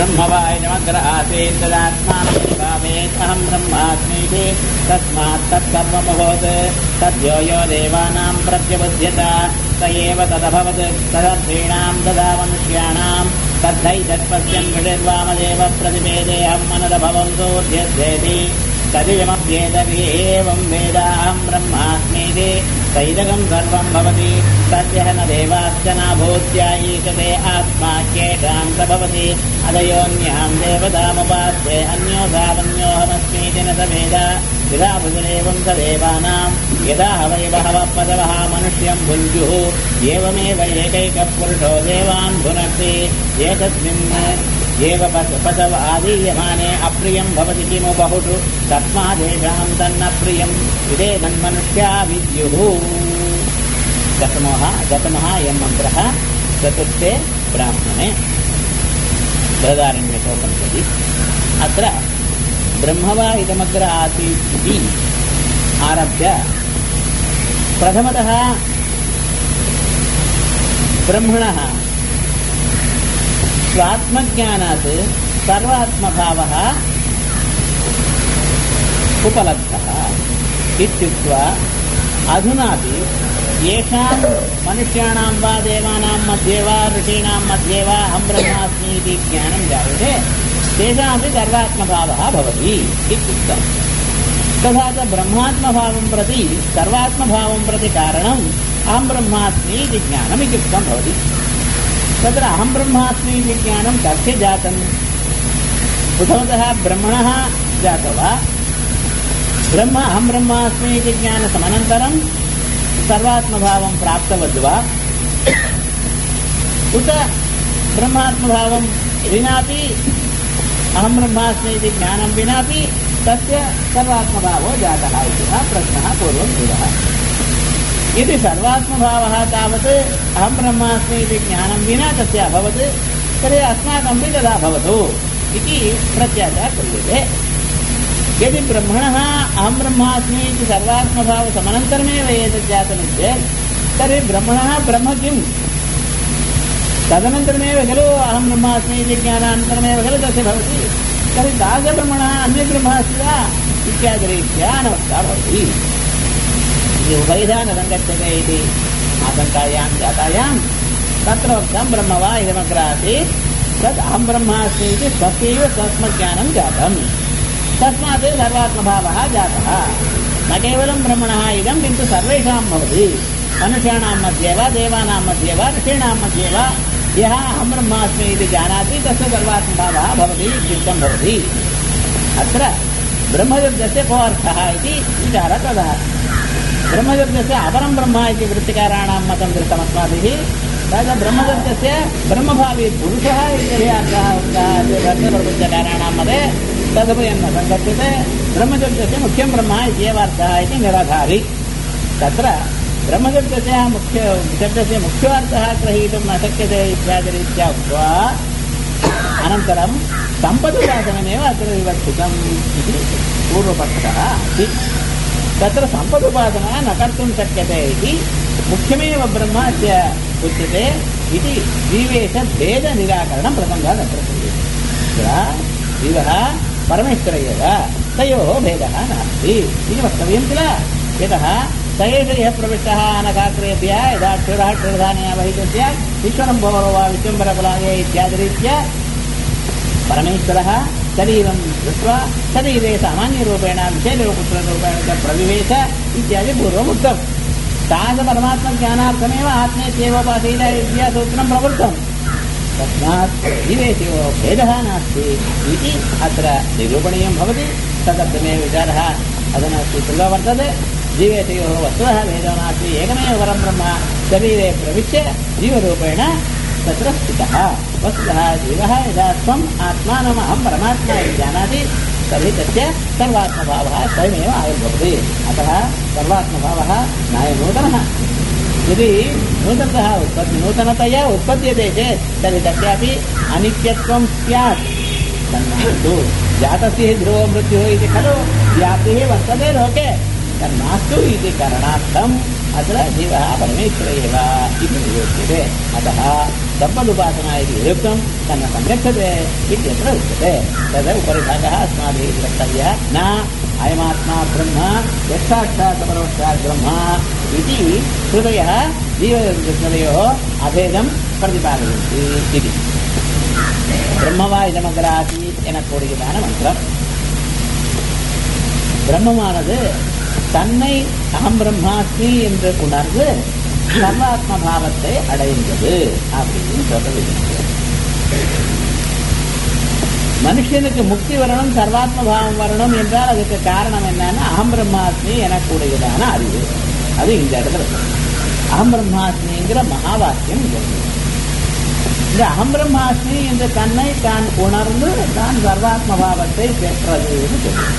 ब्रह्मवायुमग्र आसीत् तदात्मानमेवावेत् अहम् ब्रह्मास्मीति तस्मात् तत्सर्वमभवत् तद्यो यो देवानां प्रत्यबुध्यत स एव तदभवत् तदर्थीणां तदा मनुष्याणां तद्धैतत्पश्यन् विषिर्वामदेव प्रतिपेदेऽहं मनदभवन्तोऽध्यध्येति तदियमप्येतभि एवं वेदाहं ब्रह्मास्मीति तैदकं सर्वं भवति तस्य न देवाश्च नाभूत्यायीकते आत्मा केषां स भवति अदयोन्यां देवतामुपास्ते अन्यो धावन्योऽहमस्मीति न स वेद यदा भुजनेवं स देवानां यदा हवै बहवः पदवः मनुष्यं भुञ्जुः एवमेव एकैकः पुरुषो देवान् भुनक्ति एतस्मिन् एव पश- पशव आदीयमाने अप्रियं भवति किमु बहुषु तस्मादेषां तन्न प्रियम् इदे मन्मनुष्या विद्युः दशमः दशमः अयं मन्त्रः चतुर्थे ब्राह्मणे बृहदारण्यकोपनिषदि अत्र ब्रह्मवा इदमग्र आसीत् इति आरभ्य प्रथमतः ब्रह्मणः स्वात्मज्ञानात् सर्वात्मभावः उपलब्धः इत्युक्त्वा अधुनापि येषां मनुष्याणां वा देवानां मध्ये वा ऋषीणां मध्ये वा अहं ब्रह्मास्मि इति ज्ञानं जायते तेषामपि सर्वात्मभावः भवति इत्युक्तम् तथा च ब्रह्मात्मभावं प्रति सर्वात्मभावं प्रति कारणम् अहं ब्रह्मास्मि इति ज्ञानम् इत्युक्तं भवति तत्र अहं ब्रह्मास्मि इति ज्ञानं कस्य जातम् प्रथमतः ब्रह्मणः जातो वा ब्रह्म अहं ब्रह्मास्मि इति ज्ञानसमनन्तरं सर्वात्मभावं प्राप्तवद्वा उत ब्रह्मात्मभावं विनापि अहं ब्रह्मास्मि इति ज्ञानं विनापि तस्य सर्वात्मभावो जातः इति वा प्रश्नः पूर्वं कृतः यदि सर्वात्मभावः तावत् अहं ब्रह्मास्मि इति ज्ञानं विना तस्य अभवत् तर्हि अस्माकमपि तथा भवतु इति प्रत्याशा क्रियते यदि ब्रह्मणः अहं ब्रह्मास्मि इति सर्वात्मभावसमनन्तरमेव एतत् जातं चेत् तर्हि ब्रह्मणः ब्रह्म किम् तदनन्तरमेव खलु अहं ब्रह्मास्मि इति ज्ञानानन्तरमेव खलु तस्य भवति तर्हि तादृशब्रह्मणः अन्यब्रह्म अस्ति वा इत्यादिरीत्या अनवस्था भवति इति उभयधा न सङ्गच्छते इति आशङ्कायां जातायां तत्र उक्तं ब्रह्म वा इदमग्र आसीत् तत् अहं ब्रह्मास्मि इति स्वस्यैव स्वात्मज्ञानं जातम् तस्मात् सर्वात्मभावः जातः न केवलं ब्रह्मणः इदं किन्तु सर्वेषां भवति मनुष्याणां मध्ये वा देवानां मध्ये वा ऋषीणां मध्ये वा यः अहं ब्रह्मास्मि इति जानाति तस्य सर्वात्मभावः भवति इत्युक्तं भवति अत्र ब्रह्मयुद्धस्य को अर्थः इति विचारः तदा ब्रह्मयुद्धस्य अपरं ब्रह्म इति वृत्तिकाराणां मतं दृष्टमस्माभिः तदा ब्रह्मयुद्धस्य ब्रह्मभावी पुरुषः इत्यपि अर्थः उक्तः मते तदपि न सङ्गच्छते ब्रह्मशब्दस्य मुख्यं ब्रह्म इत्येव अर्थः इति निराधारि तत्र ब्रह्मशब्दस्य मुख्य शब्दस्य मुख्यार्थः ग्रहीतुं न शक्यते इत्यादिरीत्या उक्त्वा अनन्तरं सम्पदुपासनमेव अत्र विवक्षितम् इति पूर्वपक्षः अस्ति तत्र सम्पदुपासना न कर्तुं शक्यते इति मुख्यमेव ब्रह्म अद्य उच्यते इति जीवेशभेदनिराकरणं प्रसङ्गः तत्र क्रियते तत्र जीवः परमेश्वर एव तयोः भेदः नास्ति इति वक्तव्यं किल यतः स एष यः प्रविष्टः अनकाग्रेभ्यः यदा क्षुरः क्षुरधानया वहितं स्यात् विश्वनं भवो वा विश्वम्बरकुलाय इत्यादिरीत्या परमेश्वरः शरीरं दृष्ट्वा शरीरे सामान्यरूपेण विशेषपुत्ररूपेण च प्रविवेश इत्यादि पूर्वम् उक्तम् तादृशपरमात्मज्ञानार्थमेव आत्मेत्येवोपासीत इत्या सूत्रं प्रवृत्तम् तस्मात् जीवेशयो भेदः नास्ति इति अत्र निरूपणीयं भवति तदर्थमेव विचारः अधुना स्वीकृतो वर्तते जीवेशयोः वस्तुतः भेदो नास्ति एकमेव परं ब्रह्म शरीरे प्रविश्य जीवरूपेण तत्र स्थितः वस्तुतः जीवः यदा त्वम् आत्मानमहं परमात्मा इति जानाति तर्हि तस्य सर्वात्मभावः स्वयमेव आविर्भवति अतः सर्वात्मभावः नायनूतनः यदि नूतनतः उत्पत्ति नूतनतया उत्पद्यते चेत् तर्हि तस्यापि अनित्यत्वं स्यात् तन्नास्तु जातस्य हि ध्रुवो मृत्युः इति खलु व्याप्तिः वर्तते लोके तन्नास्तु इति करणार्थं अत्र जीवः परमेश्वर एव इति निरूप्यते अतः सम्पदुपासना इति निरुक्तं तन्न संरक्षते इत्यत्र उच्यते तद् उपरि भागः अस्माभिः द्रष्टव्यः न अयमात्मा ब्रह्म यत्साक्षात् परोक्षात् ब्रह्म इति श्रुतयः जीवकृष्णयोः अभेदं प्रतिपादयन्ति इति பிரம்மவா இதமகராசி எனக்கூடியதான மந்திரம் பிரம்மமானது தன்னை அகம் பிரம்மாஸ்மி என்று உணர்ந்து சர்வாத்ம பாவத்தை அடைந்தது அப்படின்னு சொல்றது மனுஷனுக்கு முக்தி வரணும் சர்வாத்ம பாவம் வரணும் என்றால் அதுக்கு காரணம் என்னன்னா அகம் பிரம்மாஸ்மி எனக்கூடியதான அறிவு அது இந்த இடத்துல இருக்கு. அகம் பிரம்மாஸ்மிங்கிற மகா வாக்கியம் இங்க இருக்கு. இந்த அகம் பிரம்மாஸ்மி என்ற தன்னை தான் உணர்ந்து தான் சர்வாத்ம பாவத்தை பெற்றதுன்னு சொல்லுது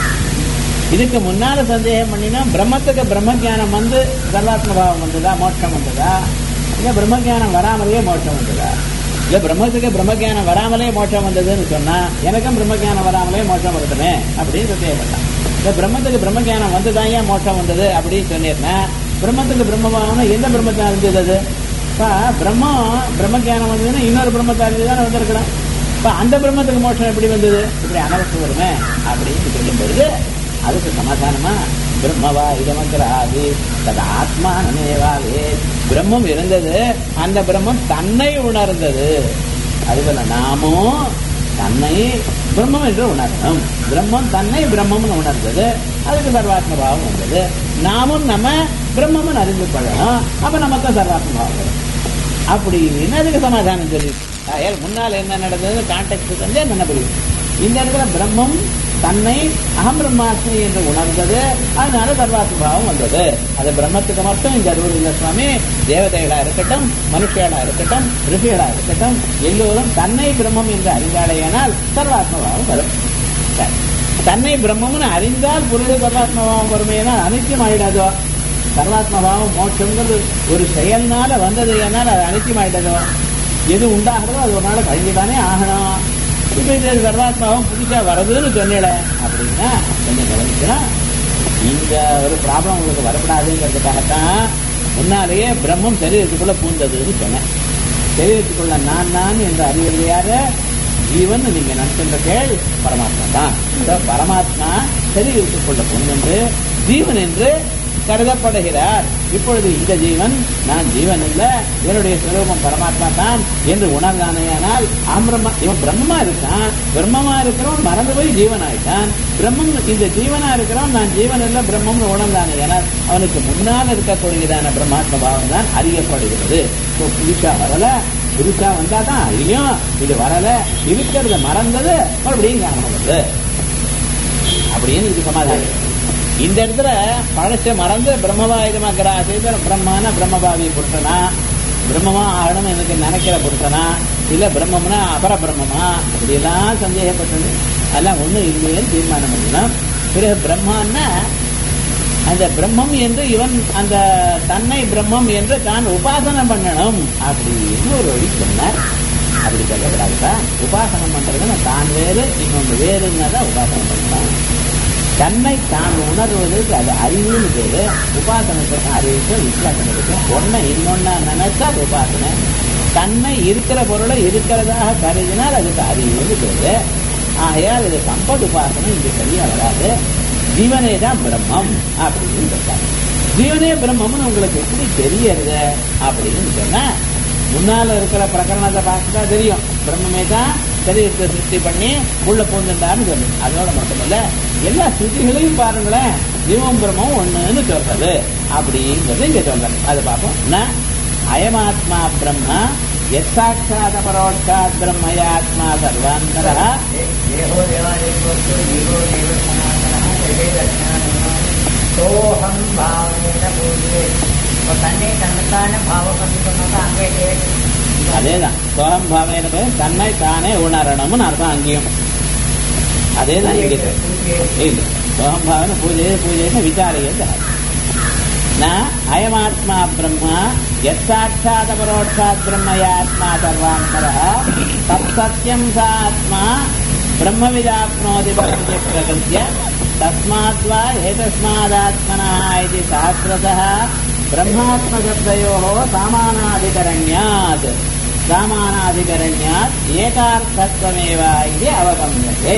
இதுக்கு முன்னால சந்தேகம் பண்ணினா பிரம்மத்துக்கு பிரம்ம ஞானம் வந்து சர்வாத்ம பாவம் வந்ததா மோட்சம் வந்ததா இல்ல பிரம்ம ஞானம் வராமலேயே மோட்சம் வந்ததா இல்ல பிரம்மத்துக்கு பிரம்ம ஞானம் வராமலே மோட்சம் வந்ததுன்னு சொன்னா எனக்கும் பிரம்ம ஞானம் வராமலே மோட்சம் வருதுமே அப்படின்னு சந்தேகப்பட்டான் இல்ல பிரம்மத்துக்கு பிரம்ம ஞானம் வந்துதான் ஏன் மோட்சம் வந்தது அப்படின்னு சொன்னீர்னா பிரம்மத்துக்கு பிரம்ம பாவம்னா எந்த பிரம்மத்தை அறிஞ்சது அது இப்ப பிரம்மம் பிரம்ம ஞானம் வந்ததுன்னா இன்னொரு பிரம்மத்தை அறிஞ்சு தானே வந்திருக்கலாம் இப்ப அந்த பிரம்மத்துக்கு மோட்சம் எப்படி வந்தது இப்படி அனவசம் வருமே அப்படின்னு சொல்லும் பொழுது அதுக்கு சமாதானமா பிரம்மவா இதமக்கிறாது தது ஆத்மா நனேவாவே பிரம்மம் இருந்தது அந்த பிரம்மம் தன்னை உணர்ந்தது அதுபோல நாமும் தன்னை பிரம்மம் என்று உணரணும் பிரம்மம் தன்னை பிரம்மம்னு உணர்ந்தது அதுக்கு சர்வாத்ம பாவம் வந்தது நாமும் நம்ம பிரம்மம்னு அறிந்து கொள்ளணும் அப்ப நமக்கு சர்வாத்ம பாவம் வரும் அப்படின்னு அதுக்கு சமாதானம் சொல்லி ஆகையால் முன்னால் என்ன நடந்தது கான்டெக்ட் வந்து என்ன புரியும் இந்த இடத்துல பிரம்மம் தன்னை அகம் பிரம்மாஸ்மி என்று உணர்ந்தது அதனால சர்வாத்ம பாவம் வந்தது அது பிரம்மத்துக்கு மட்டும் இந்த அறிவு இல்லை சுவாமி தேவதைகளா இருக்கட்டும் மனுஷியலா இருக்கட்டும் ரிஷிகளா இருக்கட்டும் எல்லோரும் தன்னை பிரம்மம் என்று அறிந்தாலேயானால் சர்வாத்ம பாவம் வரும் சரி. தன்னை பிரம்மம்னு அறிந்தால் பொருள் சர்வாத்ம பாவம் வருமேனால் அனித்தியம் ஆயிடாதோ சர்வாத்ம பாவம் மோட்சங்கிறது ஒரு செயல்னால வந்தது ஏனால் அது அனித்தியம் ஆயிட்டதோ எது உண்டாகிறதோ அது ஒரு நாள் கழிஞ்சுதானே ஆகணும் இப்ப இது சர்வாத்மாவும் புதுசா வருதுன்னு சொன்னேன் அப்படின்னா கொஞ்சம் கவனிக்கணும் இந்த ஒரு ப்ராப்ளம் உங்களுக்கு வரக்கூடாதுங்கிறதுக்காகத்தான் முன்னாலேயே பிரம்மம் சரீரத்துக்குள்ள பூந்ததுன்னு சொன்னேன் சரீரத்துக்குள்ள நான் நான் என்று அறிவது யாரு ஜீவன் நீங்க நினைக்கின்ற கேள் பரமாத்மா தான் இந்த பரமாத்மா சரீரத்துக்குள்ள பூந்தென்று ஜீவன் என்று கருதப்படுகிறார் இப்பொழுது இந்த ஜீவன் நான் ஜீவன் இல்ல இவனுடைய சுரூபம் பரமாத்மா தான் என்று உணர்ந்தானேயானால் ஆம் பிரம்மா இவன் பிரம்மமா இருக்கான் பிரம்மமா இருக்கிறவன் மறந்து போய் ஜீவன் ஆயிட்டான் பிரம்மம் இந்த ஜீவனா இருக்கிறவன் நான் ஜீவன் இல்ல பிரம்மம்னு உணர்ந்தானே ஏனால் அவனுக்கு முன்னால் இருக்கக்கூடியதான பிரம்மாத்ம பாவம் தான் அறியப்படுகிறது So, புதுசா வரல புதுசா வந்தாதான் அறியும் இது வரல இருக்கிறத மறந்தது மறுபடியும் காரணம் வருது அப்படின்னு இது சமாதானம் இந்த இடத்துல பழச மறந்து பிரம்மவாயுதமாக்கிற சேதன பிரம்மனா பிரம்மபாவி புருஷனா பிரம்மமா ஆகணும் எனக்கு நினைக்கிற புருஷனா இல்ல பிரம்மம்னா அபர பிரம்மமா இப்படியெல்லாம் சந்தேகப்பட்டது அதெல்லாம் ஒண்ணும் இல்லையேன்னு தீர்மானம் பண்ணலாம் பிறகு பிரம்மான்னா அந்த பிரம்மம் என்று இவன் அந்த தன்னை பிரம்மம் என்று தான் உபாசனை பண்ணணும் அப்படின்னு ஒரு வழி சொன்னார் அப்படி சொல்லக்கூடாதுப்பா உபாசனம் பண்றதுன்னு தான் வேறு இன்னொன்று வேறுன்னா தான் உபாசனம் பண்ணலாம் தன்னை தான் உணர்வதற்கு அது அறிவுன்னு பேரு உபாசனத்துக்கு அறிவுக்கும் வித்தியாசம் ஒன்னை இன்னொன்னா நினைச்சா அது உபாசனை தன்னை இருக்கிற பொருளை இருக்கிறதாக கருதினால் அதுக்கு அறிவுன்னு பேரு ஆகையால் இது சம்பத் உபாசனை இங்க சரியா வராது ஜீவனே தான் பிரம்மம் அப்படின்னு சொல்றாங்க ஜீவனே பிரம்மம்னு உங்களுக்கு எப்படி தெரியறது அப்படின்னு சொன்னா முன்னால இருக்கிற பிரகரணத்தை பார்த்துட்டா தெரியும் பிரம்மமே தான் சரீரத்தை சிருஷ்டி பண்ணி உள்ள பூந்துட்டான்னு சொல்லு அதோட மட்டுமல்ல எல்லா ஸ்ருதிகளையும் பாருங்களேன் ஜீவம் பிரம்மம் ஒண்ணுன்னு சொல்றது அப்படிங்கிறது இங்க சொல்றேன் அது பார்ப்போம் ந அயமாத்மா பிரம்ம எத்தாட்சாத பரோட்சாத் பிரம்மயாத்மா சர்வாந்தர देहो देवादेवस्तु जीवो देव सनातनः जगेदज्ञानः सोऽहं भावेन पूजे இப்போ தன்னை தன்னைத்தான பாவம் பண்ணி சொன்னாக்கா அங்கே அதேதான் சோகம் பாவேன போய் தன்னை தானே உணரணும்னு அர்த்தம் அங்கேயும் அதேதான் இங்க ಇಲ್ಲ ಸೋಹಂ ಭಾವನ ಪೂಜೆ ಪೂಜೆಯನ್ನು ವಿಚಾರಯೇತ ನ ಅಯಮಾತ್ಮ ಬ್ರಹ್ಮ ಯತ್ಸಾಕ್ಷಾತ್ ಪರೋಕ್ಷಾತ್ ಬ್ರಹ್ಮಯಾತ್ಮ ಸರ್ವಾಂತರ ತತ್ಸತ್ಯಂ ಸ ಆತ್ಮ ಬ್ರಹ್ಮವಿದಾಪ್ನೋತಿ ಪರಮತಿ ಪ್ರಕೃತ್ಯ ತಸ್ಮಾತ್ ವಾ ಏತಸ್ಮಾದಾತ್ಮನಃ ಇತಿ ಸಹಸ್ರತಃ ब्रह्मात्मशब्दयोः सामानाधिकरण्यात् सामानाधिकरण्यात् एकार्थत्वमेव इति अवगम्यते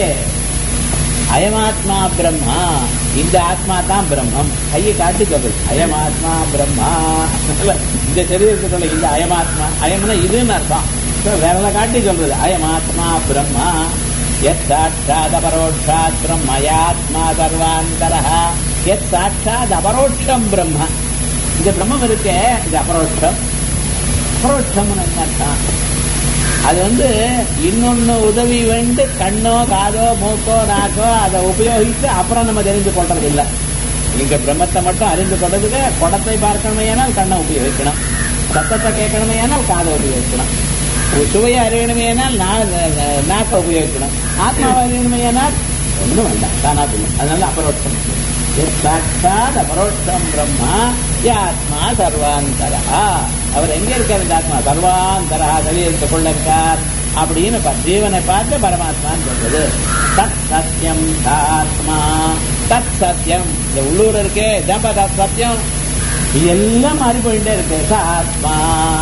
அயமாத்மா பிரம்மா இந்த ஆத்மா தான் பிரம்மம் கையை காட்டி சொல்றது அயமாத்மா பிரம்மா இந்த சரீரத்துக்குள்ள இந்த அயமாத்மா அயம்னா இதுன்னு அர்த்தம் So, விரல காட்டி சொல்றது அயமாத்மா பிரம்மா எத் சாட்சாத் அபரோட்சாத் பிரம்மயாத்மா சர்வாந்தரா எத் சாட்சாத் அபரோட்சம் பிரம்ம இந்த பிரம்மம் இருக்கே இது அபரோட்சம் அபரோட்சம்னு என்ன அர்த்தம் அது வந்து இன்னொன்னு உதவி வேண்டு கண்ணோ காதோ மூக்கோ நாக்கோ அதை உபயோகித்து அப்புறம் நம்ம தெரிந்து கொள்றது இல்லை இங்க பிரம்மத்தை மட்டும் அறிந்து கொள்றதுக்கு குடத்தை பார்க்கணுமே ஆனால் கண்ணை உபயோகிக்கணும் சத்தத்தை கேட்கணுமே ஆனால் காதை உபயோகிக்கணும் சுவையை அறியணுமே ஆனால் நாக்கை உபயோகிக்கணும் ஆத்மாவை அறியணுமே ஆனால் ஒன்றும் வேண்டாம் தானா சொல்லும் அதனால அபரோட்சம் சாட்சாத் அபரோட்சம் பிரம்மா ஆத்மா சர்வாந்தரா அவர் எங்க இருக்கார் இந்த ஆத்மா சர்வாந்தரா சரீரத்துக்குள்ள இருக்கார் அப்படின்னு ப- ஜீவனை பார்த்து பரமாத்மான்னு சொல்றது தத் சத்தியம் ஆத்மா தத் சத்தியம் இந்த உள்ளூர் இருக்கே இதான்ப்பா தத் சத்தியம் இது எல்லாம் மாறி போயிட்டே இருக்கு ச ஆத்மா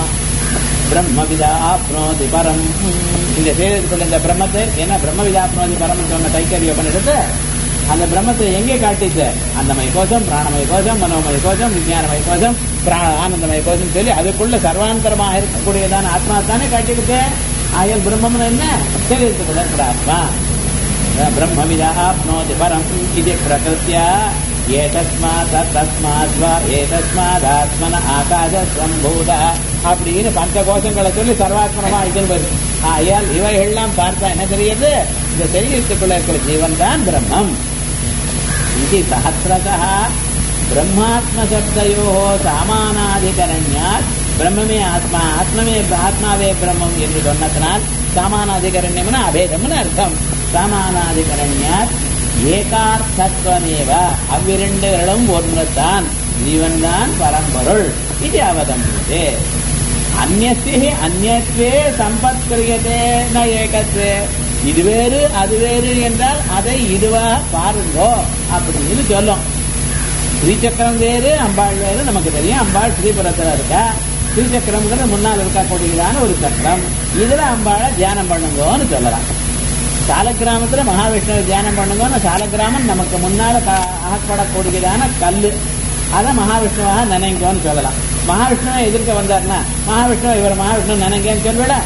பிரம்மவிதா ஆப்னோதி பரம் இந்த சரீரத்துக்குள்ள இந்த பிரம்மத்தை என்ன பிரம்மவிதா ஆப்னோதி பரம் சொன்ன தைக்கரிய பண்ணிட்டு அந்த பிரம்மத்தை எங்கே காட்டிச்சு அந்தமய கோஷம் பிராணமய கோஷம் மனோமய கோஷம் விஞ்ஞானமய கோஷம் பிரா- ஆனந்தமய கோஷம் சொல்லி அதுக்குள்ள சர்வாந்தரமாக இருக்கக்கூடியதான ஆத்மா தானே காட்டியிருக்கு ஆயல் பிரம்மம்னு என்ன சரீரத்துக்குள்ள இருக்கிற ஆத்மா ब्रह्मविदाप्नोति परम् इति प्रकृत्य एतस्मात् तस्मात् वा एतस्मादात्मन ஆகாசம்பூதா அப்படின்னு பஞ்ச கோஷங்களை சொல்லி சர்வாத்மனமா இதுன்னு வருது ஆயால் இவைகள்லாம் பார்த்தா என்ன தெரியுது இந்த சரீரத்துக்குள்ள இருக்கிற ஜீவன் தான் பிரம்மம் இது சஹசிரதா பிரம்மாத்மசப்தயோ சாமானாதிகரண்யாத் பிரம்மமே ஆத்மா ஆத்மமே ஆத்மாவே பிரம்மம் என்று சொன்னதனால் சாமானாதிகரண்யம்னு அபேதம்னு அர்த்தம் சாமானாதிகரண்யாத் ஏகார்த்தத்வமேவ அவ்விரண்டுகளும் ஒன்றுதான் ஜீவன் தான் பரம்பொருள் இது அவதம்பியதே அந்நியஸ்தி அந்நியத்வே சம்பத்கிரியதே ந ஏகத்வே இது வேறு அது வேறு என்றால் அதை இதுவாக பாருங்கோ அப்படின்னு சொல்லும் ஸ்ரீசக்கரம் வேறு அம்பாள் வேறு நமக்கு தெரியும் அம்பாள் ஸ்ரீபுரத்துல இருக்கா ஸ்ரீசக்கரம்ங்கிறது முன்னால் இருக்கக்கூடியதான ஒரு சக்கரம் இதுல அம்பாளை தியானம் பண்ணுங்கன்னு சொல்லலாம் சாலக்கிராமத்துல மகாவிஷ்ணுவை தியானம் பண்ணுங்கன்னு சாலக்கிராமம் நமக்கு முன்னால கா- ஆகப்படக்கூடியதான கல்லு அதை மகாவிஷ்ணுவாக நினைங்கோன்னு சொல்லலாம் மகாவிஷ்ணுவை எதிர்க்க வந்தார்னா மகாவிஷ்ணுவை இவர் மகாவிஷ்ணு நினைங்கன்னு சொல்லல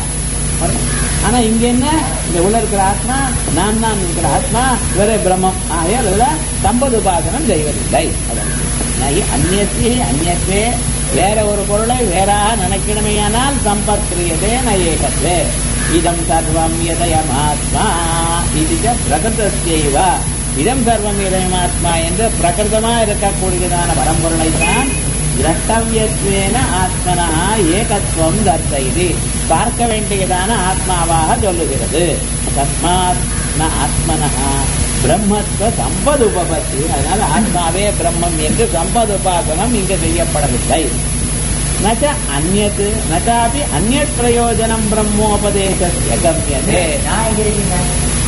ஆனா இங்க என்ன இந்த உள்ள இருக்கிற ஆத்மா நான் தான் இருக்கிற ஆத்மா இவரே பிரம்மம் ஆகையால் இதுல சம்பது உபாசனம் செய்வதில்லை அதான். நகி அந்நியத்தி அந்நியத்தே வேற ஒரு பொருளை வேறாக நினைக்கணுமையானால் சம்பத்கிரியதே ந ஏகத்தே இதம் சர்வம் எதயமாத்மா இது பிரகிருதஸ்யைவ இதம் சர்வம் இதயமாத்மா என்று பிரகிருதமா இருக்கக்கூடியதான பரம்பொருளை தான் திரட்டவியத்வேன ஆத்மனா ஏகத்துவம் தர்சைதி பார்க்க வேண்டியதான ஆத்மாவாக சொல்லுகிறது தஸ்மாத் ந ஆத்மனா பிரம்மத்துவ சம்பது உபபத்தி அதனால ஆத்மாவே பிரம்மம் என்று சம்பது உபாசனம் இங்கு செய்யப்படவில்லை நச்ச அந்நத் நச்சாபி அந்நத் பிரயோஜனம் பிரம்மோபதேசஸ்ய கம்யதே நான் எங்க இருக்கீங்க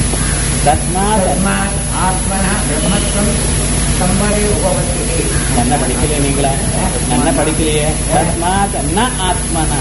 தஸ்மாத் தஸ்மாத் ஆத்மனா பிரம்மத்துவம் சம்பரி உபவத்தி நன்ன படிக்கலையே நீங்களா நன்ன படிக்கலையே தஸ்மாத் ந ஆத்மனா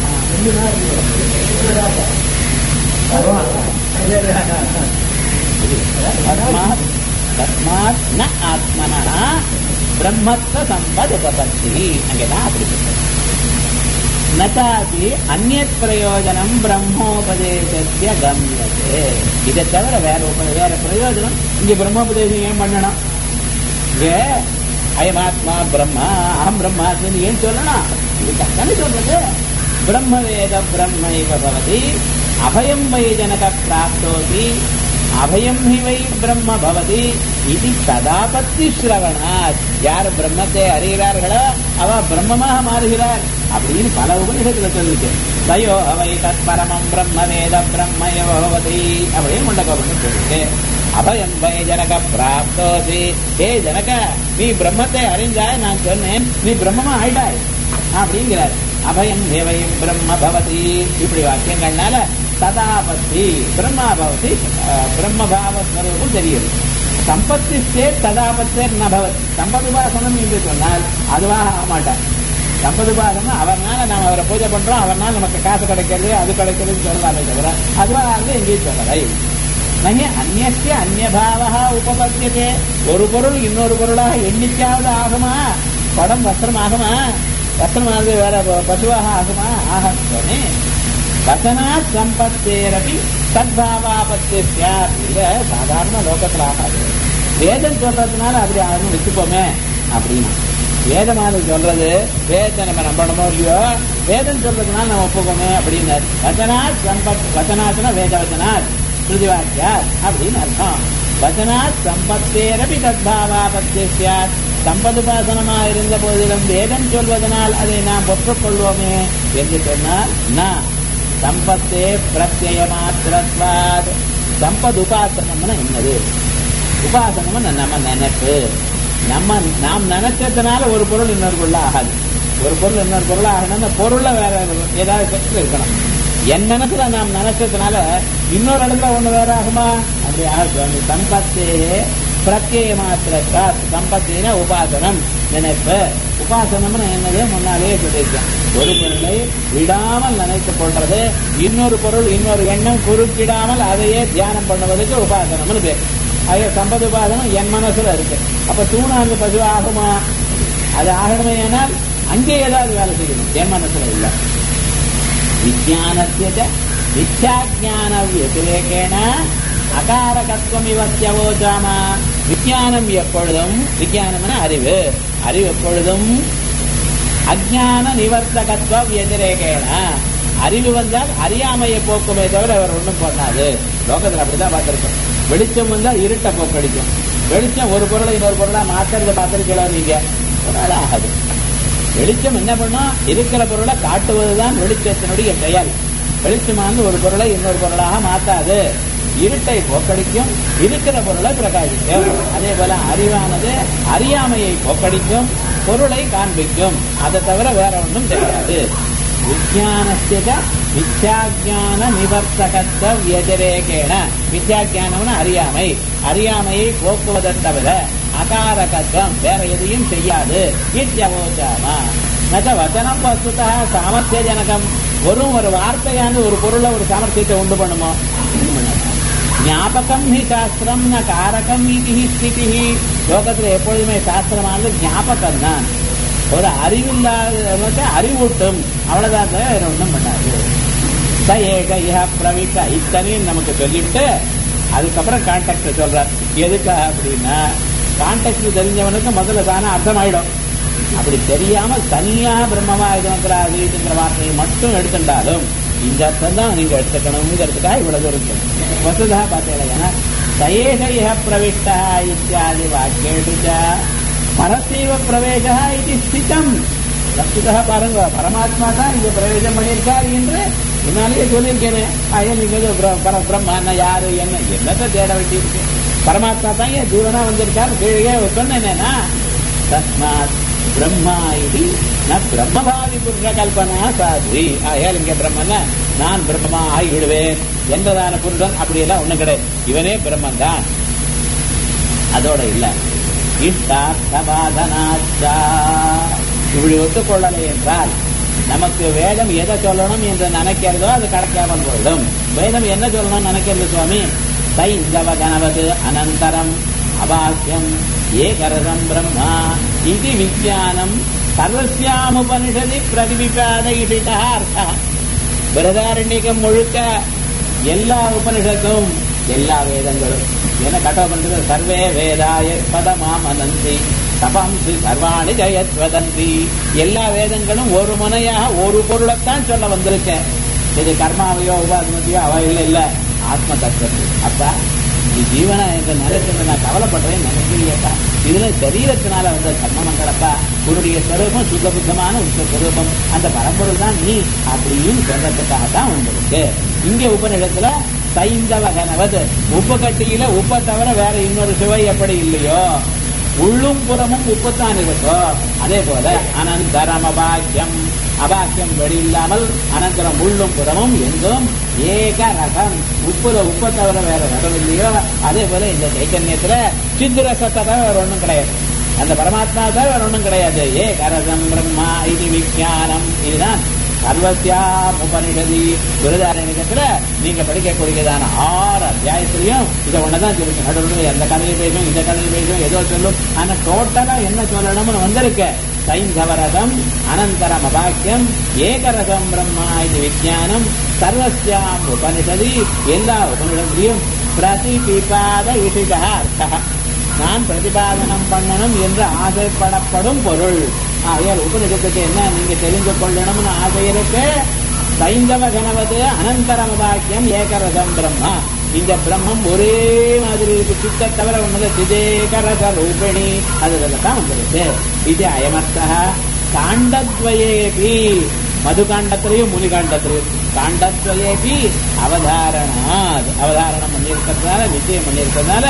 தஸ்மாத் தஸ்மாத் ந ஆத்மனா பிரம்மத்துவ சம்பத் உபபத்தி அங்கேதான் அப்படி சொல்றது. நச்சாபி அந்நியத் பிரயோஜனம் பிரம்மோபதேசத்திய கம்யதே இதை தவிர வேற உப- வேற பிரயோஜனம் இங்க பிரம்மோபதேசம் ஏன் பண்ணணும் இங்க அயமாத்மா பிரம்மா அகம் பிரம்மாஸ்மின்னு ஏன் சொல்லணும் இது கஷ்டம் சொல்றது பிரம்ம வேத பிரம்ம இவ பவதி அபயம் வை ஜனக பிராப்தோதி அபயம் ஹி வை பிரம்ம பவதி இது சதாபத்தி ஸ்ரவணாத் யார் பிரம்மத்தை அறிகிறார்களோ அவ பிரம்மமாக மாறுகிறார் அப்படின்னு பல உபநிஷத்துல சொல்லிட்டு தயோ அவை தத் பரமம் பிரம்ம வேத பிரம்ம இவ பவதி அப்படின்னு முண்டகோபுரம் சொல்லிட்டு அபயம் வை ஜனக பிராப்தோசி ஏ ஜனக நீ பிரம்மத்தை அறிந்தாய் நான் சொன்னேன் நீ பிரம்மமா ஆயிட்டாய் அப்படிங்கிறார் அபயம் தேவை பிரம்ம பவதி இப்படி வாக்கியங்கள்னால ததாபத்தி பிரம்மா பவதி அஹ், பிரம்மபாவ ஸ்வரூபம் தெரியுது சம்பத்தி சேத் ததாபத்தேர் நபவத் சம்பதுபாசனம் என்று சொன்னால் அதுவாக ஆக மாட்டார் சம்பதுபாதம் அவர்னால நாம் அவரை பூஜை பண்றோம் அவர்னால நமக்கு காசு கிடைக்கிறது அது கிடைக்கிறதுன்னு சொல்லலாமே தவிர அதுவா வந்து எங்கேயும் சொல்லலை நகி அந்நிய அந்நியபாவா உபபத்தியதே ஒரு பொருள் இன்னொரு பொருளாக எண்ணிக்காவது ஆகுமா படம் வஸ்திரம் ஆகுமா வஸ்திரமானது வேற ப- பசுவாக ஆகுமா ஆகமே வசனா சம்பத்தேரபி சத்பாவாபத்தே சார் இத சாதாரண லோகத்தில் ஆகாது வேதம் சொல்றதுனால அப்படி ஆகணும் வச்சுப்போமே அப்படின்னா வேதமானது சொல்றது வேதத்தை நம்ம நம்பணுமோ இல்லையோ வேதம் சொல்றதுனால நம்ம ஒப்புக்கோமே அப்படின்னு வசனாத் சம்பத் வசனாத்னா வேத வசனாத் ஸ்ருதிவாக்கியார் அப்படின்னு அர்த்தம் வசனாத் சம்பத்தேரபி தத்பாவாபத்தே சார் சம்பதுபாசனமா இருந்த போதிலும் வேதம் சொல்வதனால் அதை நாம் ஒப்புக்கொள்வோமே என்று சொன்னால் நான் சம்பத்தே பிரத்யய மாத்திரத்வாத் சம்பத் உபாசனம்னா என்னது உபாசனம்னு நம்ம நினைப்பு நம்ம நாம் நினைச்சதுனால ஒரு பொருள் இன்னொரு பொருள் ஆகாது ஒரு பொருள் இன்னொரு பொருள் ஆகணும்னா பொருளை வேற ஏதாவது பெற்று இருக்கணும் என் மனசுல நாம் நினைச்சதுனால இன்னொரு இடத்துல ஒண்ணு வேற ஆகுமா அப்படி ஆகும் சம்பத்தே பிரத்யேக மாத்திரத்தா சம்பத்தின உபாசனம் நினைப்பு உபாசனம்னு என்னதே முன்னாலே சொல்லியிருக்கேன் ஒரு பொருளை விடாமல் நினைத்துக் கொள்றது இன்னொரு பொருள் இன்னொரு எண்ணம் குறுக்கிடாமல் அதையே தியானம் பண்ணுவதற்கு உபாசனம்னு பேர் அதே சம்பத உபாசனம் என் மனசுல இருக்கு அப்ப தூணாங்க பசு ஆகுமா அது ஆகணுமே ஏனால் அங்கே ஏதாவது வேலை செய்யணும் என் மனசுல இல்லை விஜயானத்திய மித்யாஜான வியதிரேகேன அகாரகத்துவம் இவத்தியவோஜாம விஜயானம் எப்பொழுதும் விஜயானம்னா அறிவு அறிவு எப்பொழுதும் அஜான நிவர்த்தகத்துவ வியதிரேகேன அறிவு வந்தால் அறியாமையை போக்குமே தவிர அவர் ஒன்றும் பண்ணாது லோகத்தில் அப்படிதான் பார்த்திருக்கோம் வெளிச்சம் வந்தால் இருட்டை போக்கடிக்கும் வெளிச்சம் ஒரு பொருளை இன்னொரு பொருளா மாத்துறதை பார்த்திருக்கீங்களா நீங்க ஒரு நாள் ஆகாது வெளிச்சம் என்ன பண்ணும் இருக்கிற பொருளை காட்டுவதுதான் வெளிச்சத்தினுடைய செயல் வெளிச்சமானது ஒரு பொருளை இன்னொரு பொருளாக மாத்தாது இருட்டை போக்கடிக்கும் இருக்கிற பொருளை பிரகாசிக்கும் அதே போல அறிவானது அறியாமையை போக்கடிக்கும் பொருளை காண்பிக்கும் அதை தவிர வேற ஒன்றும் தெரியாது விஜயானஸ்ய மித்யாஜான நிவர்த்தகத்துவ வியதிரேகேன மித்யாஜானம்னு அறியாமை அறியாமையை போக்குவதை தவிர அகாரகத்துவம் வேற எதையும் செய்யாது இத்தியவோச்சாமா நக வச்சனம் வஸ்துதா சாமர்த்திய ஜனகம் வெறும் ஒரு வார்த்தையான ஒரு பொருளை ஒரு சாமர்த்தியத்தை உண்டு பண்ணுமோ உண்டு பண்ணாது. ஞாபகம் ஹி சாஸ்திரம் ந காரகம் இது ஹி ஸ்திதி லோகத்துல எப்பொழுதுமே சாஸ்திரமானது ஞாபகம் தான் ஒரு அறிவில்லாத அறிவூட்டும் அவ்வளவுதான் தவிர வேற ஒன்றும் பண்ணாது ச ஏக இஹ பிரவிட்ட இத்தனையும் நமக்கு சொல்லிட்டு அதுக்கப்புறம் கான்டாக்ட் சொல்றார் எதுக்காக அப்படின்னா கான்டாக்ட் தெரிஞ்சவனுக்கு முதல்ல தானே அர்த்தமாயிடும் அப்படி தெரியாம தனியா பிரம்மமா இதுங்கிற இதுங்கிற வார்த்தையை மட்டும் எடுத்துட்டாலும் இந்த அர்த்தம் தான் நீங்க எடுத்துக்கணுங்கிறதுக்காக இவ்வளவு தூரம் சொல்றேன். வசுதா பார்த்தீங்கன்னா சயேக இஹ பிரவிஷ்டா இத்தியாதி வாக்கியேஷு ச பரசைவ பிரவேசா இது ஸ்திதம் வஸ்துதா பாருங்க பரமாத்மா தான் இங்க பிரவேசம் பண்ணியிருக்கார் என்று முன்னாலேயே சொல்லியிருக்கேனே ஐயா நீங்க ஏதோ பிர- பர பிரம்மன்னா யாரு என்ன என்னத்தை தேட வேண்டியிருக்கு பரமாத்மா தான் ஏன் ஜீவனா வந்திருக்கார் கீழே சொன்னேன்னா தஸ்மாத் பிரம்மா இது ந பிரம்மபாவி புருஷ கல்பனா சாத்வி ஆயால் இங்க பிரம்மன்னா நான் பிரம்மமா ஆகி விடுவேன் என்றதான புருஷன் அப்படியெல்லாம் ஒண்ணும் கிடையாது இவனே பிரம்மன் தான் அதோட இல்ல இஷ்டார்த்தபாதனாச்சா இப்படி ஒத்துக்கொள்ளலை என்றால் நமக்கு வேதம் எதை சொல்லணும் என்று நினைக்கிறதோ அது கிடைக்காமல் போயிடும் வேதம் என்ன சொல்லணும் நினைக்கிறது சுவாமி சைந்தவ கணவது அனந்தரம் அபாக்கியம் ஏகரதம் பிரம்மா இது விஜயானம் சர்வசியாமுபனிஷதி பிரதிபிபாதையிட்டா அர்த்தா பிரதாரண்யகம் முழுக்க எல்லா உபனிஷத்தும் எல்லா வேதங்களும் என்ன கட்ட பண்றது சர்வே வேதாய பதமாம் அனந்தி தபாம்சி சர்வாணி ஜெயத்வதந்தி எல்லா வேதங்களும் ஒரு முனையாக ஒரு பொருளைத்தான் சொல்ல வந்திருக்கேன் இது கர்மாவையோ உபாசனத்தையோ அவ இல்ல இல்ல ஆத்ம தத்துவத்தை அப்ப நீ ஜீவனா என்ற நிலைத்துல நான் கவலைப்படுறேன் நினைக்கிறீங்கப்பா இதுல சரீரத்தினால வந்த கர்மமங்களப்பா உன்னுடைய ஸ்வரூபம் சுத்த புத்தமான உத்த ஸ்வரூபம் அந்த பரம்பொருள் தான் நீ அப்படின்னு சொல்றதுக்காக தான் வந்திருக்கு இங்க உபநிடத்துல சைந்தவ கனவது உப்பு கட்டியில உப்பை தவிர வேற இன்னொரு சுவை எப்படி இல்லையோ உள்ளும் புறமும் உப்புத்தான் இருக்கும் அதே போல அனந்தரம் அபாக்கியம் அபாக்கியம் வெளியில்லாமல் அனந்தரம் உள்ளும் புறமும் எங்கும் ஏக ரகம் உப்புல உப்பை தவிர வேற ரகம் இல்லையோ அதே போல இந்த சைத்தன்யத்துல சித்து ரசத்தை தவிர வேற ஒண்ணும் கிடையாது அந்த பரமாத்மா தான் வேற ஒண்ணும் கிடையாது ஏ கரசம் பிரம்மா இது விஞ்ஞானம் இதுதான் சர்வத்தியாம் உபனிஷதி விருதாரண்யத்துல நீங்க படிக்கக்கூடியதான ஆறு அத்தியாயத்திலையும் இதை ஒண்ணுதான் சொல்லிருக்கு நடுவில் எந்த கதையை பேசும் இந்த கதையை பேசும் ஏதோ சொல்லும் ஆனா டோட்டலா என்ன சொல்லணும்னு வந்திருக்கு சைந்தவரதம் அனந்தரம் அபாக்கியம் ஏகரசம் பிரம்மா இது விஜயானம் சர்வசியாம் உபனிஷதி எல்லா உபனிஷத்திலையும் பிரதிபிபாத விஷித அர்த்தம் நான் பிரதிபாதனம் பண்ணணும் என்று ஆசைப்படப்படும் பொருள் ஆகையால் உபனிஷத்துக்கு என்ன நீங்க தெரிந்து கொள்ளணும்னு ஆசை இருக்கு சைந்தவ கணவது அனந்தரம் வாக்கியம் ஏகரசம் பிரம்மா இந்த பிரம்மம் ஒரே மாதிரி இருக்கு சித்த தவிர ஒண்ணு சிதேகரச ரூபிணி அதுல தான் வந்துருக்கு இது அயமர்த்தா காண்டத்வயேபி மதுகாண்டத்திலையும் முனிகாண்டத்திலையும் காண்டத்வயேபி அவதாரணாத் அவதாரணம் பண்ணியிருக்கிறதுனால நிச்சயம் பண்ணியிருக்கிறதுனால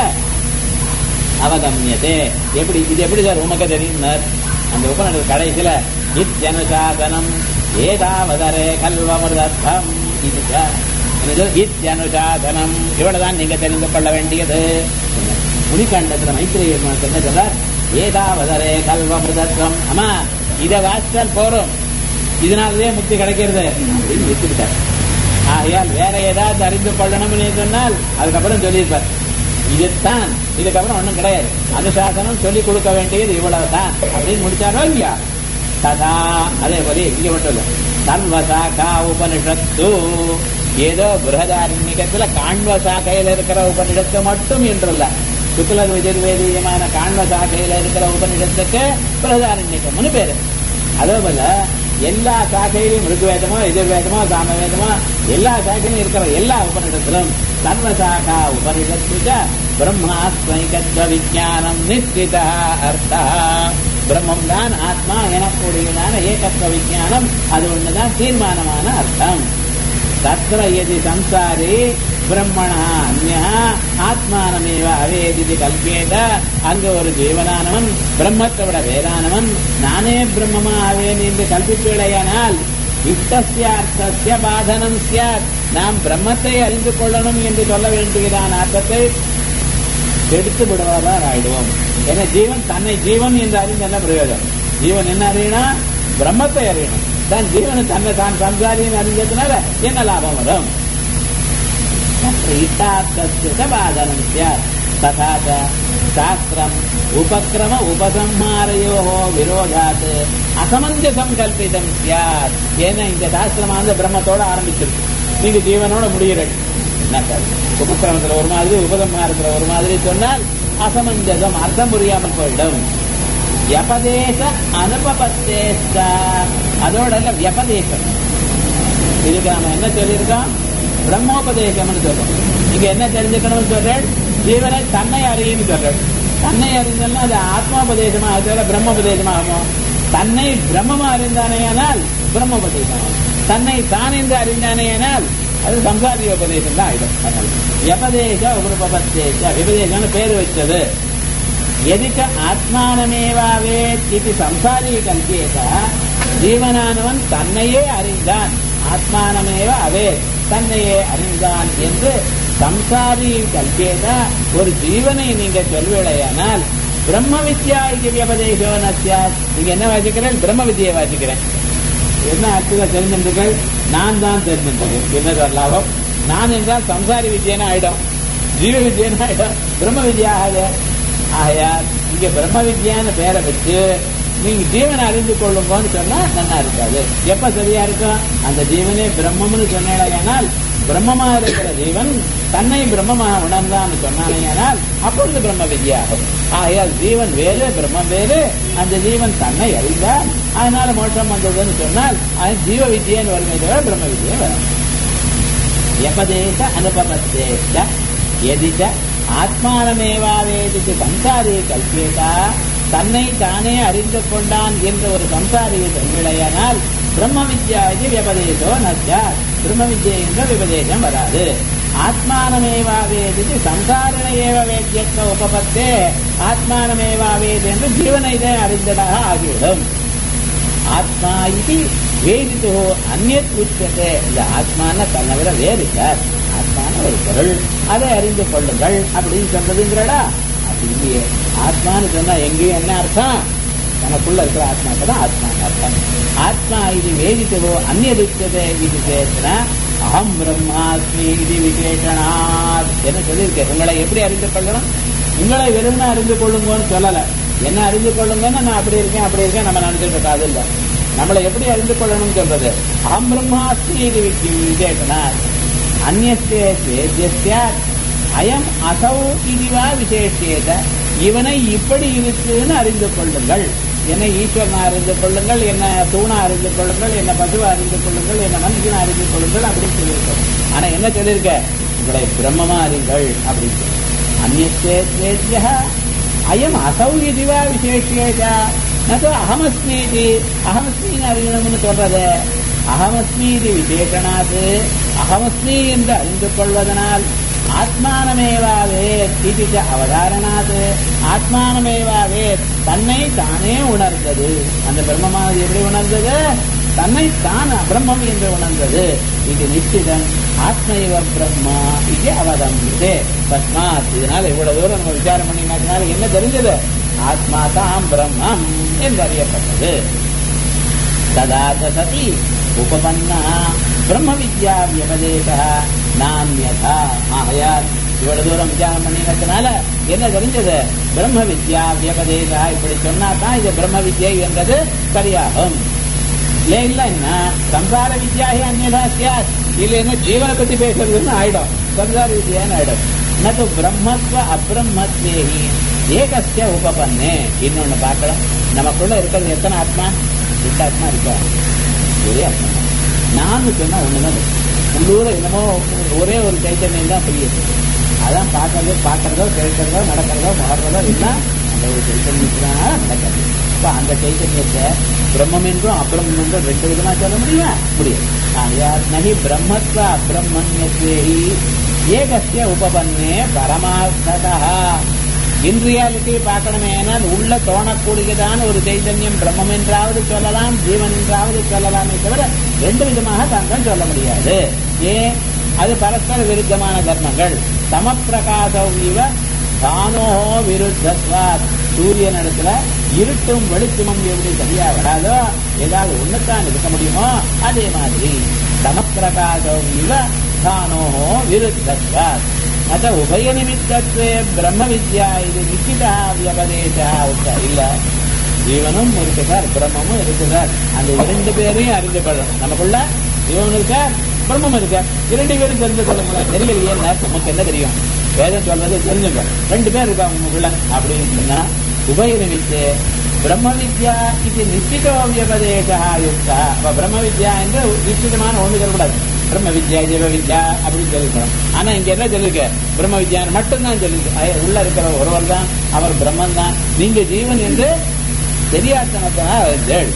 அவகமியதே எப்படி இது எப்படி சார் உமக்கு தெரியும்னார் அந்த உபநிடத்து கடைசியில இத்தியனுசாசனம் ஏதாவதரே கல்வமிருதம் இது இத்தியனுசாசனம் இவ்வளவுதான் நீங்க தெரிந்து கொள்ள வேண்டியது முனிகாண்டத்துல மைத்திரிய என்ன சொல்றார் ஏதாவதரே கல்வமிருதம் அம்மா இதை வாசித்தால் போறோம் இதனாலவே முக்தி கிடைக்கிறது அப்படின்னு விட்டுவிட்டார் ஆகையால் வேற ஏதாவது அறிந்து கொள்ளணும்னு சொன்னால் அதுக்கப்புறம் சொல்லியிருப்பார் இதுதான் இதுக்கப்புறம் ஒண்ணும் கிடையாது அனுசாசனம் சொல்லிக் கொடுக்க வேண்டியது இவ்வளவுதான் அப்படின்னு முடிச்சாரோ இல்லையா ததா அதே போல இங்க மட்டும் இல்ல சர்வசாக்கா உபனிஷத்து ஏதோ பிருகதாரண்யத்துல காண்வ சாக்கையில இருக்கிற உபனிஷத்து மட்டும் என்றுள்ள சுக்ல விஜர்வேதியமான காண்வ சாக்கையில இருக்கிற உபனிஷத்துக்கு பிருகதாரண்யம்னு பேரு அதே போல எல்லா சாக்கையிலும் ருக்குவேதமோ எதிர்வேதமோ சாமவேதமோ எல்லா சாக்கையிலும் இருக்கிற எல்லா உபனிடத்திலும் சர்வசாகா உபனிஷத்துக்க பிரம்மாஸ்மைகத்வ விஜானம் நிச்சித அர்த்தா பிரம்மம் தான் ஆத்மா எனக்கூடியதான ஏகத்துவ விஜானம் அது ஒண்ணுதான் தீர்மானமான அர்த்தம் தத்திர எதி சம்சாரி பிரம்மணா அந்யா ஆத்மானமேவ அவேதிதி கல்பேத அங்க ஒரு ஜீவனானவன் பிரம்மத்தை விட வேறானவன் நானே பிரம்மமா ஆவேன் என்று கல்பித்துடையானால் இஷ்டசிய பாதனம் சியாத் நாம் பிரம்மத்தை அறிந்து கொள்ளணும் என்று சொல்ல வேண்டியதான அர்த்தத்தை எடுத்து விடுவதாக ஆயிடுவோம் ஏன்னா ஜீவன் தன்னை ஜீவன் என்று அறிந்து என்ன பிரயோஜனம் ஜீவன் என்ன அறியணும் பிரம்மத்தை அறியணும் தான் ஜீவன் தன்னை தான் சம்சாரின்னு அறிஞ்சதுனால என்ன லாபம் வரும் பாதனம் சியாத் ததா சாஸ்திரம் உபக்கிரம உபசம்ஹாரையோ விரோதாத் அசமஞ்சசம் கல்பிதம் சியாத் ஏன்னா இந்த சாஸ்திரமானது பிரம்மத்தோட ஆரம்பிச்சிருக்கு நீங்க ஜீவனோட முடிகிறது என்ன சார் உபக்கிரமத்துல ஒரு மாதிரி உபசம்ஹாரத்துல ஒரு மாதிரி சொன்னால் அசமஞ்சசம் அர்த்தம் புரியாமல் போயிடும் வியபதேச அனுபபத்தேச அதோட இல்ல வியபதேசம் இதுக்கு நாம என்ன சொல்லியிருக்கோம் பிரம்மோபதேசம்னு சொல்றோம் நீங்க என்ன தெரிஞ்சுக்கணும்னு சொல்றேன் ஜீவனை தன்னை அறியுன்னு சொல்றேன் தன்னை அறிந்தல்னா அது ஆத்மாபதேசமா அது பிரம்மோபதேசமாகுமோ தன்னை பிரம்மமா அறிந்தானேயானால் பிரம்மோபதேசம் தன்னை தான் என்று அறிந்தானேயானால் அது சம்சாரிய உபதேசம் தான் ஆயிடும் வியபதேச உபபத்தேச விபதேசம்னு பேர் வச்சது எதுக்கு ஆத்மானமேவாவே இது சம்சாரி கல்பியேத ஜீவனானவன் தன்னையே அறிந்தான் ஆத்மானமேவ அவே தன்னையே அறிந்தான் என்று சம்சாரி கல்பியேத ஒரு ஜீவனை நீங்க சொல்வேடையானால் பிரம்ம வித்யா இது வியபதேசோ நசியா நீங்க என்ன வாசிக்கிறேன் பிரம்ம வித்தியை வாசிக்கிறேன் என்ன அர்த்தம் தெரிஞ்சிருக்கீர்கள் நான் தான் தெரிஞ்சிருக்கேன் என்ன லாபம் நான் என்றால் சம்சாரி வித்யன்னு ஆயிடும் ஜீவ வித்யன்னு ஆயிடும் பிரம்ம வித்யா ஆகாது ஆகையால் இங்க பிரம்ம வித்யான்னு பேரை வச்சு நீங்க ஜீவனை அறிந்து கொள்ளுங்கன்னு சொன்னா நல்லா இருக்காது எப்ப சரியா இருக்கும் அந்த ஜீவனே பிரம்மம்னு சொன்னேனால் பிரம்மமா இருக்கிற ஜீவன் தன்னை பிரம்மமாக உணர்ந்தான்னு சொன்னானேயானால் அப்பொழுது பிரம்ம வித்யாகும் ஆகையால் ஜீவன் வேறு பிரம்மம் வேறு அந்த ஜீவன் தன்னை அறிந்தார் அதனால மோட்சம் வந்ததுன்னு சொன்னால் அது ஜீவ வித்யன்னு வருமே தவிர பிரம்ம வித்யை வரும் எபதேச அனுபவத்தேச எதிச்ச ஆத்மானமேவாவேதிக்கு சம்சாரி கல்பியதா தன்னை தானே அறிந்து கொண்டான் என்ற ஒரு சம்சாரியை சொல்லிடையானால் பிரம்ம வித்யா இது விபதேசோ நச்சா பிரம்ம வித்யை என்ற விபதேசம் வராது ஆத்மானமேவாவேதிக்கு சம்சாரண ஏவ வேத்தியத்த உபபத்தே ஆத்மானமேவாவேது என்று ஜீவனைதே அறிந்ததாக ஆகிவிடும் ஆத்மா இது வேதித்தோ அந்நியத் உச்சத்தை இந்த ஆத்மான தன்னை விட வேறு சார் ஆத்மான ஒரு பொருள் அதை அறிந்து கொள்ளுங்கள் அப்படின்னு சொல்றதுங்கிறடா அப்படி இல்லையே ஆத்மான்னு சொன்னா எங்கேயும் என்ன அர்த்தம் நமக்குள்ள இருக்கிற ஆத்மாக்கு தான் ஆத்மான்னு அர்த்தம் ஆத்மா இது வேதித்தவோ அந்நியதித்ததே இது சேத்தன அகம் பிரம்மாஸ்மி இது விசேஷனாத் என்ன சொல்லியிருக்கேன் உங்களை எப்படி அறிந்து கொள்ளணும் உங்களை வெறும்னா அறிந்து கொள்ளுங்கன்னு சொல்லல என்ன அறிந்து கொள்ளுங்கன்னு நான் அப்படி இருக்கேன் அப்படி இருக்கேன் நம்ம நினைச்சிட்டு இருக்காது இல்லை நம்மளை எப்படி அறிந்து கொள்ளணும் சொல்றது அகம் பிரம்மாஸ்மி இது விசேஷனாத் அந்நியஸ்தே வேத்தியஸ்ய அயம் அசௌ இதுவா விசேஷேத இவனை இப்படி இருக்குன்னு அறிந்து கொள்ளுங்கள் என்னை ஈஸ்வரனா அறிந்து கொள்ளுங்கள் என்ன தூணா அறிந்து கொள்ளுங்கள் என்ன பசுவா அறிந்து கொள்ளுங்கள் என்ன மனுஷனா அறிந்து கொள்ளுங்கள் அப்படின்னு சொல்லியிருக்கோம் ஆனா என்ன சொல்லியிருக்க உங்களை பிரம்மமா அறிங்கள் அப்படின்னு அந்நியஸ்தேத்ய அயம் அசௌ இதுவா விசேஷேதா நோ அகமஸ்மி இது அகமஸ்மின்னு அறியணும்னு சொல்றது அகமஸ்மி இது விசேஷனாது அகமஸ்மி என்று அறிந்து கொள்வதனால் ஆத்மானமேவாவே இது அவதாரணாது ஆத்மானமேவாவே தன்னை தானே உணர்ந்தது அந்த பிரம்மமானது எப்படி உணர்ந்தது தன்னை தான் பிரம்மம் என்று உணர்ந்தது இது நிச்சிதம் ஆத்மைவ பிரம்மா இது அவதம்பிதே தஸ்மாத் இதனால் இவ்வளவு தூரம் நம்ம விசாரம் பண்ணினால என்ன தெரிஞ்சது ஆத்மா தாம் பிரம்மம் என்று அறியப்பட்டது ததா சதி உபபன்னா பிரம்ம வித்யா வியபதேச நான்யதா ஆகையால் இவ்வளவு தூரம் விசாரம் பண்ணினதுனால என்ன தெரிஞ்சது பிரம்ம வித்யா வியபதேசா இப்படி சொன்னா தான் இது பிரம்ம வித்யை என்றது சரியாகும் இல்ல இல்லைன்னா சம்சார வித்யாகி அந்நியதா சியாத் இல்லைன்னா ஜீவனை பத்தி பேசுறதுன்னு ஆயிடும் சம்சார வித்யான்னு ஆயிடும் நது பிரம்மத்வ அப்ரம்மத்வேஹி ஏகஸ்ய உபபன்னே இன்னொன்னு பார்க்கலாம் நமக்குள்ள இருக்கிறது எத்தனை ஆத்மா ரெண்டு ஆத்மா இருக்கா ஒரே ஆத்மா நான் சொன்னா ஒண்ணுதான் இருக்கு. உள்ளூர என்னமோ ஒரே ஒரு சைத்தன்யம் தான் புரியுது அதான் பார்க்கறது பார்க்கறதோ கேட்கறதோ நடக்கிறதோ மாறுறதோ எல்லாம் அந்த ஒரு சைத்தன்யத்தினால நடக்கிறது இப்ப அந்த சைத்தன்யத்தை பிரம்மம் என்றும் அப்பிரம்மம் என்றும் ரெண்டு விதமா சொல்ல முடியுமா முடியும் ஆகையால் நகி பிரம்மத்வ அப்பிரமண்யத்வேஹி ஏகஸ்ய உபபன்னே பரமார்த்ததா இன் ரியாலிட்டி பார்க்கணுமே ஆனால் உள்ள தோணக்கூடியதான ஒரு சைதன்யம் பிரம்மம் என்றாவது சொல்லலாம் ஜீவன் என்றாவது சொல்லலாமே தவிர ரெண்டு விதமாக தாங்கள் சொல்ல முடியாது ஏன் அது பரஸ்பர விருத்தமான தர்மங்கள் சமப்பிரகாசம் இவ தானோ விருத்தத்வாத் சூரியன் இடத்துல இருட்டும் வெளிச்சமும் எப்படி சரியா வராதோ ஏதாவது ஒண்ணுத்தான் இருக்க முடியுமோ அதே மாதிரி சமப்பிரகாசம் இவ தானோ விருத்தத்வாத் அத உபய நிமித்தத்வே பிரம்ம வித்யா இது நிச்சிதா வியபதேசா உத்த இல்ல ஜீவனும் இருக்கு சார் பிரம்மமும் இருக்கு சார் அந்த இரண்டு பேரையும் அறிந்து கொள்ளணும் நமக்குள்ள ஜீவன் இருக்கார் பிரம்மம் இருக்கார் இரண்டு பேரும் தெரிந்து கொள்ள முடியாது தெரியலையே நமக்கு என்ன தெரியும் வேதம் சொல்றது தெரிஞ்சுங்க ரெண்டு பேர் இருக்காங்க உங்களுக்குள்ள அப்படின்னு சொன்னா உபய நிமித்தே பிரம்ம வித்யா இது நிச்சிதோ வியபதேசா யுக்தா அப்ப பிரம்ம வித்யா என்று நிச்சிதமான ஒன்று சொல்லக்கூடாது பிரம்ம வித்யா ஜீவ வித்யா அப்படின்னு சொல்லிருக்கணும் ஆனா இங்க என்ன சொல்லிருக்க பிரம்ம வித்யான்னு மட்டும்தான் சொல்லிருக்கு அய- உள்ள இருக்கிற ஒருவர் தான் அவர் பிரம்மன் தான் நீங்க ஜீவன் என்று தெரியாதனத்தினால் ஜெள்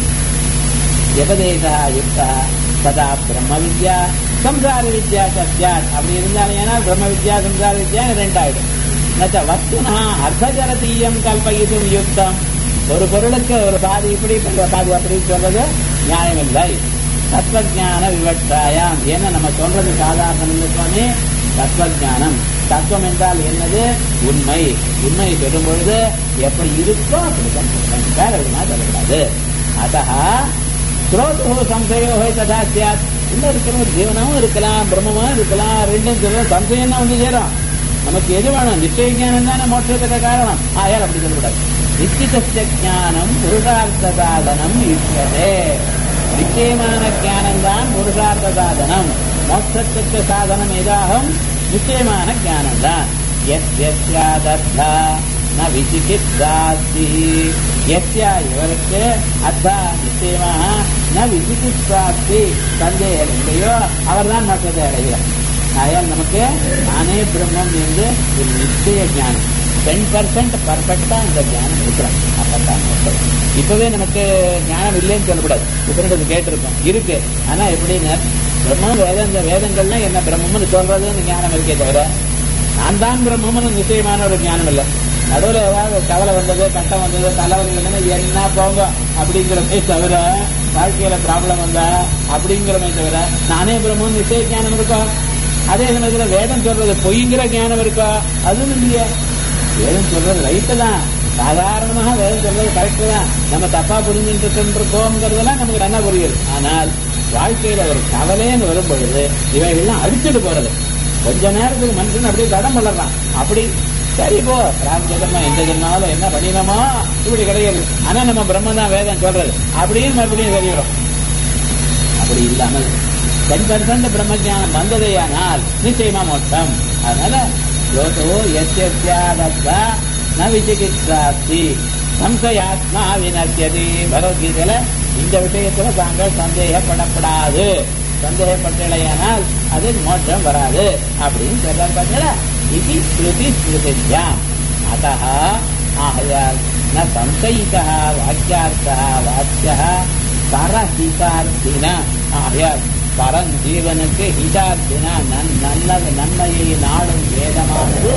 எபதேசா யுக்தா சதா பிரம்ம வித்யா சம்சார வித்யா சத்யாத் அப்படி இருந்தாலும் ஏன்னா பிரம்ம வித்யா சம்சார வித்யா ரெண்டாயிடும் நச்ச வஸ்துனா அர்த்தஜரதீயம் கல்பயிதும் யுக்தம் ஒரு பொருளுக்கு ஒரு பாதி இப்படி ஒரு பாதி அப்படி சொல்றது நியாயமில்லை தத்துவஜான விவட்சாயாம் ஏன்னா நம்ம சொல்றது சாதாரணம் சுவாமி தத்துவஜானம் தத்துவம் என்றால் என்னது உண்மை உண்மை சொல்லும் பொழுது எப்படி இருக்கோ அப்படித்தான் சொல்லணும். வேற விதமா சொல்லக்கூடாது அத்தா ஸ்ரோதோ சம்சயோ ததா சியாத் உள்ள இருக்கிற ஒரு ஜீவனாவும் இருக்கலாம் பிரம்மமும் இருக்கலாம் ரெண்டும் சொல்ல சம்சயம் தான் வந்து சேரும் நமக்கு எது வேணும் நிச்சய ஞானம் தானே மோட்சத்துக்கு காரணம் ஆயால் அப்படி சொல்லக்கூடாது நிச்சித ஞானம் புருஷார்த்த சாதனம் ஈஸ்வரே நிச்சயமான ஞானம் தான் புருஷார்த்த சாதனம் மோட்சத்துக்கு சாதனம் எதாகும் நிச்சயமான ஞானம் தான் எஸ்யாதர்த்தா ந விசிகித்சாஸ்தி எஸ்யா இவருக்கு அத்தா நிச்சயமாக ந விசிகித்சாஸ்தி சந்தேகம் இல்லையோ அவர்தான் மோட்சத்தை அடைகிறார் ஆகையால் நமக்கு நானே பிரம்மம் என்று ஒரு நிச்சய ஞானம் டென் பர்சன்ட் பர்ஃபெக்டா இந்த ஞானம் இருக்கிறோம் அப்பதான் மோட்சம். இப்பவே நமக்கு ஞானம் இல்லைன்னு சொல்லக்கூடாது இப்ப கேட்டிருக்கோம் இருக்கு ஆனா எப்படின்னு பிரம்மம் வேதம் இந்த வேதங்கள்லாம் என்ன பிரம்மம்னு சொல்றதுன்னு ஞானம் இருக்கே தவிர நான் தான் பிரம்மம்னு நிச்சயமான ஒரு ஞானம் இல்லை நடுவில் ஏதாவது கவலை வந்தது கட்டம் வந்தது தலைவலி வந்தது என்ன போங்க அப்படிங்கிறமே தவிர வாழ்க்கையில ப்ராப்ளம் வந்தா அப்படிங்கிறமே தவிர நானே பிரம்மன் நிச்சய ஞானம் இருக்கா அதே சமயத்துல வேதம் சொல்றது பொய்ங்கிற ஞானம் இருக்கா அதுவும் இல்லையா வேதம் சொல்றது ரைட்டு தான் சாதாரணமாக வேதம் சொல்றது கரெக்டு தான் நம்ம தப்பா புரிஞ்சுட்டு இருக்கோங்கிறதெல்லாம் நமக்கு நல்லா புரியுது ஆனால் வாழ்க்கையில ஒரு கவலைன்னு வரும் பொழுது இவைகள்லாம் அடிச்சுட்டு போறது கொஞ்ச நேரத்துக்கு மனுஷன் அப்படியே தடம் வளர்றான் அப்படி சரி போ ராமச்சந்திரமா எந்த ஜென்மாவில என்ன பண்ணினோமோ இப்படி கிடையாது ஆனா நம்ம பிரம்ம தான் வேதம் சொல்றது அப்படின்னு மறுபடியும் தெரியும் அப்படி இல்லாமல் டென் பர்சன்ட் பிரம்மஜானம் வந்ததேயானால் நிச்சயமா மோட்சம் அதனால யோகோ எத்தியாதத்தா ந விசிகித்சாஸ்தி சம்சயாத்மா வினத்தியதி பகவத்கீதையில இந்த விஷயத்துல தாங்கள் சந்தேகப்படப்படாது சந்தேகப்பட்டலையானால் அது மோட்சம் வராது அப்படின்னு சொல்றாரு பார்த்தீங்களா இது ஸ்ருதி ஸ்ருதித்யாம் அத்த ஆகையால் ந சம்சயிதா வாக்கியார்த்தா வாக்கிய பரஹிதார்த்தின ஆகையால் பரஞ்சீவனுக்கு ஹிதார்த்தின நன் நல்லது நன்மையை நாடும் வேதமானது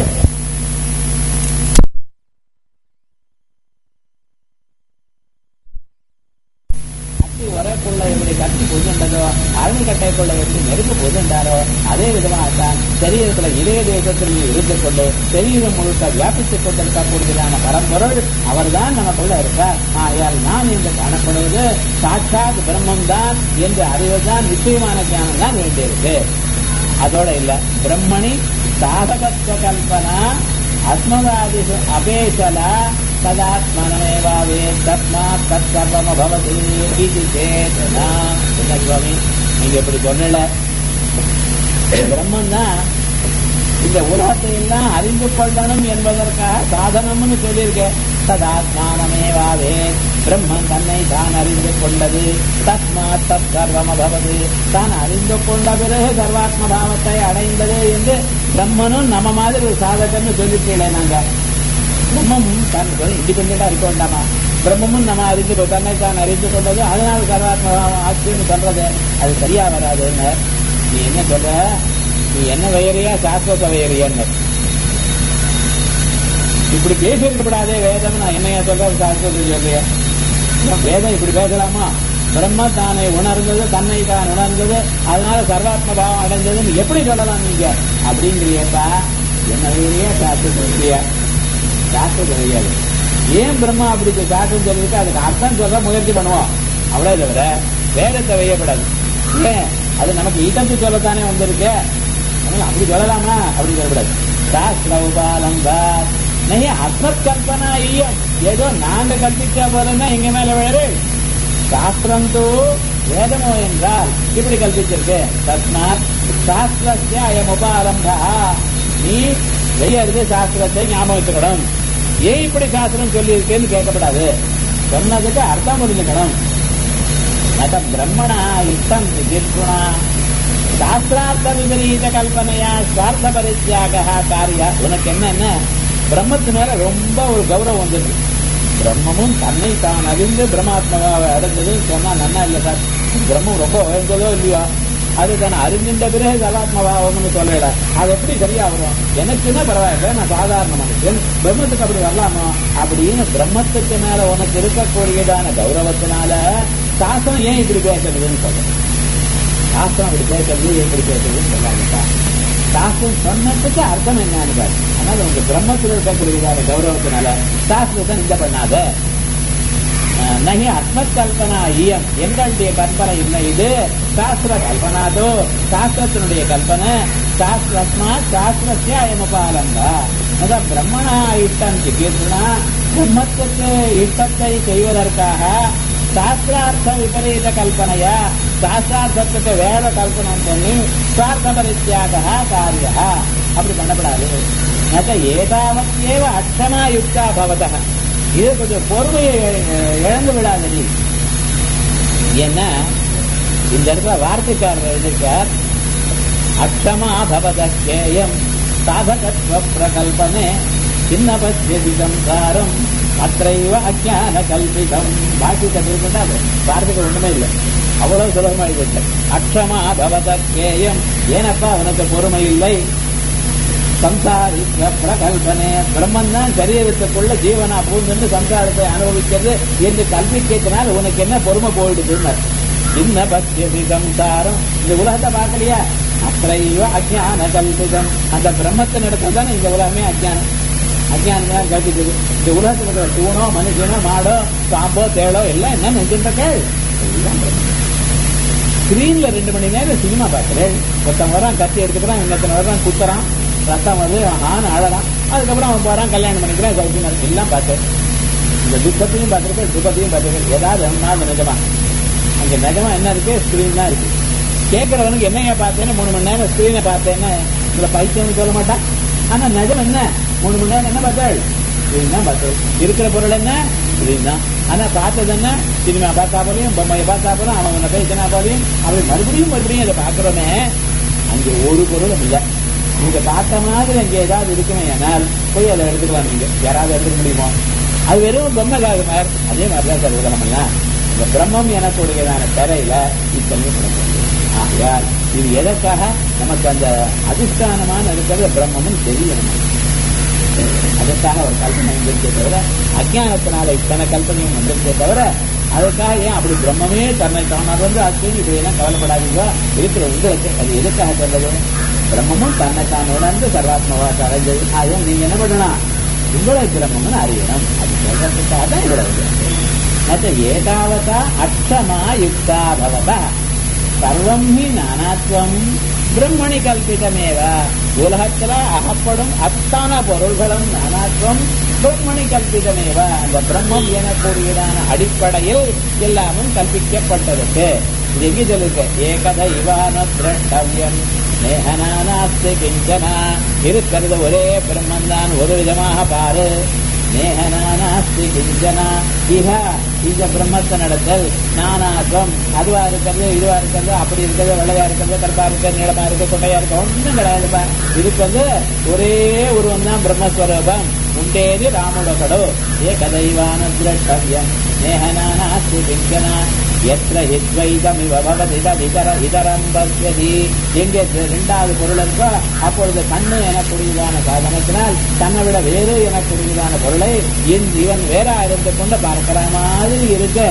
கத்தி வரக்குள்ள எப்படி கத்தி பொதுண்டதோ அரணி கட்டைக்குள்ள எப்படி நெருப்பு பொதுண்டாரோ அதே விதமாகத்தான் சரீரத்துல இதய தேசத்தில் இருந்து கொண்டு சரீரம் முழுக்க வியாபித்துக் கொண்டிருக்கக்கூடியதான பரம்பொருள் அவர்தான் நமக்குள்ள இருக்கார் ஆயால் நான் என்று காணப்படுவது சாட்சாத் பிரம்மம் தான் என்று அறிவதுதான் நிச்சயமான ஞானம் தான் வேண்டியிருக்கு அதோட இல்ல பிரம்மணி சாதகத்துவ கல்பனா அஸ்மதாதிஷு அபேஷல ததாத்மனமேவாவே தஸ்மாத் தத் சர்வமபவதி இது சேதனா என்ன சுவாமி நீங்க இப்படி சொன்னல பிரம்மன் தான் இந்த உலகத்தை எல்லாம் அறிந்து கொள்ளணும் என்பதற்காக சாதனம்னு சொல்லியிருக்கேன் ததாத்மானமேவாவே பிரம்மன் தன்னை தான் அறிந்து கொண்டது தஸ்மாத் தத் சர்வமபவது தான் அறிந்து கொண்ட பிறகு சர்வாத்ம பாவத்தை அடைந்தது என்று பிரம்மனும் நம்ம மாதிரி ஒரு சாதகன்னு சொல்லிருக்கீங்களே நாங்க பிரம்மம் தான் இண்டிபெண்டா இருக்க வேண்டாமா பிரம்மமும் நம்ம அறிந்து தன்னை தான் அறிந்து கொண்டது அதனால சர்வாத்ம பாவம் ஆச்சுன்னு சொல்றது அது சரியா வராதுன்னு நீ என்ன சொல்ற நீ என்ன வயறியா சாஸ்வத வயறியான்னு இப்படி பேசியிருக்கப்படாதே வேதம் நான் என்னையா சொல்றேன் சாஸ்திரத்தை சொல்றியா வேதம் இப்படி பேசலாமா பிரம்ம தானே உணர்ந்தது தன்னை தான் உணர்ந்தது அதனால சர்வாத்ம பாவம் அடைஞ்சதுன்னு எப்படி சொல்லலாம் நீங்க அப்படிங்கிறியப்பா என்ன வயறியா சாஸ்திரம் சொல்றியா சாஸ்திரம் தெரியாது ஏன் பிரம்மா அப்படி சாஸ்திரம் சொல்லிருக்கு அதுக்கு அர்த்தம் சொல்ல முயற்சி பண்ணுவோம் அவ்வளோ தவிர வேதத்தை வையப்படாது ஏன் அது நமக்கு ஈட்டத்து சொல்லத்தானே வந்திருக்கு அதனால அப்படி சொல்லலாமா அப்படி சொல்லக்கூடாது சாஸ்திர உபாலம்பா நெய்ய அஸ்மத் கல்பனா ஐயம் ஏதோ நாங்க கற்பிச்சா போலன்னா எங்க மேல விழரு சாஸ்திரம் தூ வேதமோ என்றால் இப்படி கல்பிச்சிருக்கு தஸ்மாத் சாஸ்திரஸ்ய அயம் உபாலம்பா நீ வெளியறது சாஸ்திரத்தை ஞாபகம் வச்சுக்கணும் ஏன் இப்படி சாஸ்திரம் சொல்லியிருக்கேன்னு கேட்கப்படாது சொன்னதுக்கு அர்த்தம் புரிஞ்சுக்கணும் நட பிரம்மணா இஷ்டம் விதிர்குணா சாஸ்திரார்த்த விபரீத கல்பனையா சுவார்த்த பரித்தியாக காரியா உனக்கு என்னென்ன பிரம்மத்து மேல ரொம்ப ஒரு கௌரவம் வந்துருக்கு பிரம்மமும் தன்னை தான் அறிந்து பிரம்மாத்மாவை அடைஞ்சதுன்னு சொன்னா நன்னா இல்லை சார் பிரம்மம் ரொம்ப உயர்ந்ததோ இல்லையோ அது தன்னை அறிஞ்சின்ற பிறகு சலாத்மபாவம்னு சொல்லல அது எப்படி சரியா வரும் எனக்குன்னா பரவாயில்ல நான் சாதாரண மனுஷன் பிரம்மத்துக்கு அப்படி வரலாமா அப்படின்னு பிரம்மத்துக்கு மேல உனக்கு இருக்கக்கூடியதான கௌரவத்தினால சாஸ்திரம் ஏன் இப்படி பேசுறதுன்னு சொல்றேன் சாஸ்திரம் அப்படி பேசுறது ஏன் இப்படி பேசுறதுன்னு சொல்லாங்கப்பா சாஸ்திரம் சொன்னதுக்கு அர்த்தம் என்னன்னு பாரு ஆனால் உங்க பிரம்மத்தில் இருக்கக்கூடியதான கௌரவத்தினால சாஸ்திரத்தை நிந்த பண்ணாத நகி அஸ்மத் கல்பனா ஈயம் எங்களுடைய கற்பனை இல்லை இது சாஸ்திர கல்பனாதோ சாஸ்திரத்தினுடைய கல்பனை சாஸ்திரத்மா சாஸ்திரஸ்ய அயமபாலங்க அதான் பிரம்மணா இஷ்டம் சிகிச்சனா பிரம்மத்துக்கு இஷ்டத்தை செய்வதற்காக சாஸ்திரார்த்த விபரீத கல்பனையா சாஸ்திரார்த்தத்துக்கு வேற கல்பனம் பண்ணி சுவார்த்த பரித்தியாக காரிய அப்படி பண்ணப்படாது நக ஏதாவத்தேவ அக்ஷமா யுக்தா பவதா இது கொஞ்சம் பொறுமையை இழந்து விடாது நீ ஏன்னா இந்த இடத்துல வார்த்தைக்காரர் எழுதியிருக்கார் அக்ஷமா பவதேயம் சாதகத்வ பிரகல்பனே சின்ன பசியதி சம்சாரம் அத்தைவ அஜான கல்பிதம் பாக்கியத்தை திருப்பிட்டா வார்த்தைக்கு ஒண்ணுமே இல்லை அவ்வளவு சுலபமா எழுதிட்டு அக்ஷமா பவதேயம் ஏனப்பா உனக்கு பொறுமை இல்லை சம்சாரி பிரகல்பனே பிரம்மன் தான் சரீரத்துக்குள்ள ஜீவனா பூந்து சம்சாரத்தை அனுபவிக்கிறது என்று கல்விக்கிறதுனால உனக்கு என்ன பொறுமை போயிடுதுன்னு சின்ன பக்தி சம்சாரம் இந்த உலகத்தை பார்க்கலையா அத்தைவ அஜான கல்பிதம் அந்த பிரம்மத்தின் இடத்துல தானே இந்த உலகமே அஜானம் அஜ்ஞானம் கட்டிக்குது இந்த உலகத்துல இருக்கிற தூணோ மனுஷனோ மாடோ பாம்போ தேளோ எல்லாம் என்ன நினைச்சுட்டு எல்லாம் பிரம்மம். ஸ்கிரீன்ல ரெண்டு மணி நேரம் சினிமா பார்க்கிறேன் ஒருத்தன் வரான் கத்தி எடுத்துக்கிறான் இன்னொருத்தன் வர்றான் குத்துறான் ரத்தம் வந்து ஆண் அழறான் அதுக்கப்புறம் அவன் போறான் கல்யாணம் பண்ணிக்கிறான் சௌக்கியம் எல்லாம் பார்த்தேன் இந்த துக்கத்தையும் பார்த்திருக்கேன் சுகத்தையும் பார்த்திருக்கேன் ஏதாவது ரெண்டு நாள் நிஜமா அங்க நிஜமா என்ன இருக்கு ஸ்கிரீன் தான் இருக்கு கேட்கறவனுக்கு என்னைய பார்த்தேன்னு மூணு மணி நேரம் ஸ்கிரீனை பார்த்தேன்னு இதுல பைத்தியம்னு சொல்ல மாட்டான் ஆனா நிஜம் என்ன மூணு மணி நேரம் என்ன பார்த்தாள் ஸ்கிரீன் தான் பார்த்தது இருக்கிற பொருள் என்ன ஸ்கிரீன் தான் ஆனா பார்த்தது என்ன சினிமா பார்த்தா போலையும் பொம்மையை பார்த்தா போலும் அவன் உன்னை பேசினா போலையும் அவன் மறுபடியும் மறுபடியும் அதை பார்க்கிறோமே அங்கே ஒரு பொருளும் இல்லை நீங்க பார்த்த மாதிரி அங்கே ஏதாவது இருக்குமே ஆனால் போய் அதை எடுத்துக்கலாம் நீங்க யாராவது எடுத்துக்க முடியுமோ அது வெறும் பொம்மை காகுமார் அதே மாதிரிதான் சார் உலகமெல்லாம் இந்த பிரம்மம் எனக்கூடியதான திரையில இத்தனையும் நடக்கிறது. ஆகையால் இது எதற்காக நமக்கு அந்த அதிஷ்டானமான இருக்கிறது பிரம்மம்னு தெரியணும் அதற்காக ஒரு கல்பனை வந்திருக்கே தவிர அஜானத்தினால இத்தனை கல்பனையும் வந்திருக்கே தவிர அதுக்காக ஏன் அப்படி பிரம்மமே தன்னை தானார் வந்து அது இப்படி எல்லாம் கவலைப்படாதீங்க இருக்கிற உங்களுக்கு அது எதுக்காக சொல்றது பிரம்மமும் தன்னை தான் உணர்ந்து சர்வாத்மவாச அடைஞ்சது ஆகும் நீங்க என்ன பண்ணணும் உங்களை பிரம்மம்னு அறியணும் அது சொல்றதுக்காக தான் இவ்வளவு நச்ச ஏதாவதா அக்ஷமா யுக்தா பவதா சர்வம் ஹி நானாத்வம் பிரம்மணி கல்பிதமேவ உலகத்துல அகப்படும் அத்தனை பொருள்களும் நானாத்வம் பிரம்மணி கல்பிதமேவ அந்த பிரம்மம் எனக்கூடியதான அடிப்படையில் எல்லாமும் கல்பிக்கப்பட்டிருக்கு இது எங்க சொல்லிருக்கு ஏகத இவான திரஷ்டவியம் நேகனானாஸ்தி கிஞ்சனா இருக்கிறது ஒரே பிரம்மன் தான் ஒரு விதமாக பாரு நேகனானாஸ்தி கிஞ்சனா இஹ இந்த பிரம்மத்தை நடத்தல் நானாக்கம் அதுவா இருக்கிறது இதுவா இருக்கிறது அப்படி இருக்கிறது வெள்ளையா இருக்கிறது கருப்பா இருக்கு நீளமா இருக்கு கொட்டையா இருக்கு ஒன்றும் கிடையாதுப்பா இதுக்கு வந்து ஒரே உருவம் தான் பிரம்மஸ்வரூபம் உண்டேது ராமுடகடோ ஏ கதைவான திரட்டவியம் நேகனானாஸ்தி கிஞ்சனா எത്ര ஹித்வைதம் இவ பவதி இதர இதரம் பசியதி எங்கே இரண்டாவது பொருள் இருக்கோ அப்பொழுது கண்ணு எனக்கூடியதான சாதனத்தினால் தன்னை விட வேறு எனக்கூடியதான பொருளை இன் இவன் வேற இருந்து கொண்டு பார்க்கிற மாதிரி இருக்கு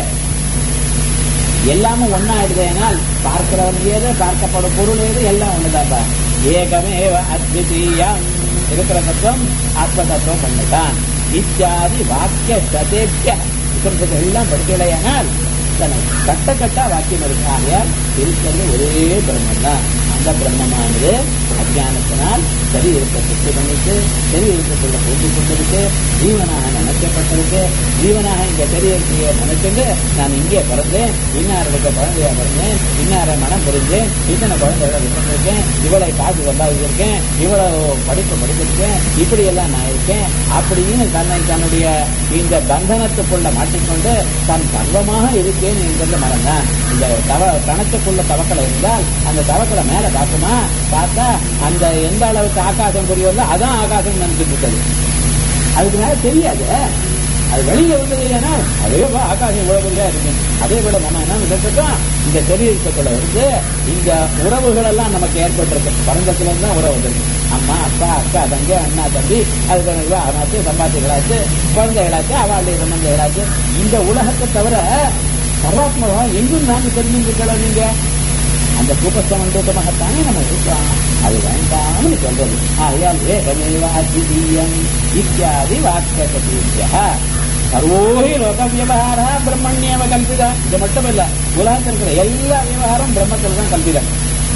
எல்லாமும் ஒன்னாயிடுதேனால் பார்க்கிறவன் ஏது பார்க்கப்படும் பொருள் ஏது எல்லாம் ஒண்ணுதான்ப்பா ஏகமேவ அத்விதீயம் இருக்கிற தத்துவம் ஆத்ம தத்துவம் ஒண்ணுதான் இத்தியாதி வாக்கிய சதேபிய உபனிஷத்து எல்லாம் படிக்கலையானால் தன்னை கட்ட கட்டா வாக்கியம் இருக்கு ஆகையால் இருக்கிறது ஒரே பிரம்மம் தான் அந்த பிரம்மமானது அஜானத்தினால் சரீரத்தை சுத்தி பண்ணிட்டு சரீரத்துக்குள்ள பூந்து கொண்டிருக்கு ஜீவனாக நினைக்கப்பட்டிருக்கு ஜீவனாக இந்த சரீரத்தையே நினைச்சுட்டு நான் இங்கே பிறந்தேன் இன்னாருக்கு குழந்தையா பிறந்தேன் இன்னார மனம் புரிஞ்சேன் இத்தனை குழந்தைகளை விட்டுருக்கேன் இவளை காசு சம்பாதிச்சிருக்கேன் இவ்வளவு படிப்பு படிச்சிருக்கேன் இப்படி எல்லாம் நான் இருக்கேன் அப்படின்னு தன்னை தன்னுடைய இந்த பந்தனத்துக்குள்ள மாட்டிக்கொண்டு தன் சர்வமாக இருக்கேன் என்கிறது மறந்தான் இந்த தவ கணக்குக்குள்ள தவக்கலை இருந்தால் அந்த தவக்கலை மேல பார்க்குமா பார்த்தா அந்த எந்த அளவுக்கு ஆகாசம் புரியுதோ அதான் ஆகாசம் நினைச்சிட்டு இருக்குது அதுக்கு மேல தெரியாது அது வெளியில வந்தது ஏன்னா அதே போல ஆகாசம் இவ்வளவு பெரியா இருக்கு அதே போல நம்ம என்ன நினைச்சிருக்கோம் இந்த சரீரத்துக்குள்ள இருந்து இந்த உறவுகள் எல்லாம் நமக்கு ஏற்பட்டிருக்கு பரந்தத்துல இருந்து தான் உறவு வந்திருக்கு அம்மா அப்பா அக்கா தங்க அண்ணா தம்பி அதுக்கு விவாகமாச்சு சம்பாத்திகளாச்சு குழந்தைகளாச்சு அவளுடைய சம்பந்தங்களாச்சு இந்த உலகத்தை தவிர சர்வாத்மகா எங்கும் நாங்க தெரிஞ்சுக்கலாம் நீங்க அந்த கூப்பஸ்தமண்டூட்டமாகத்தானே நம்ம இருக்கோம் அது வேண்டாம்னு சொல்றது ஆகையால் ஏகமேவ அத்விதீயம் இத்தியாதி வாக்கிய சர்வோஹி லோக வியவகாரா பிரம்மண்யவ கல்பிதா இது மட்டும் இல்ல உலகத்தில் இருக்கிற எல்லா விவகாரம் பிரம்மத்தில் தான் கல்பிதம்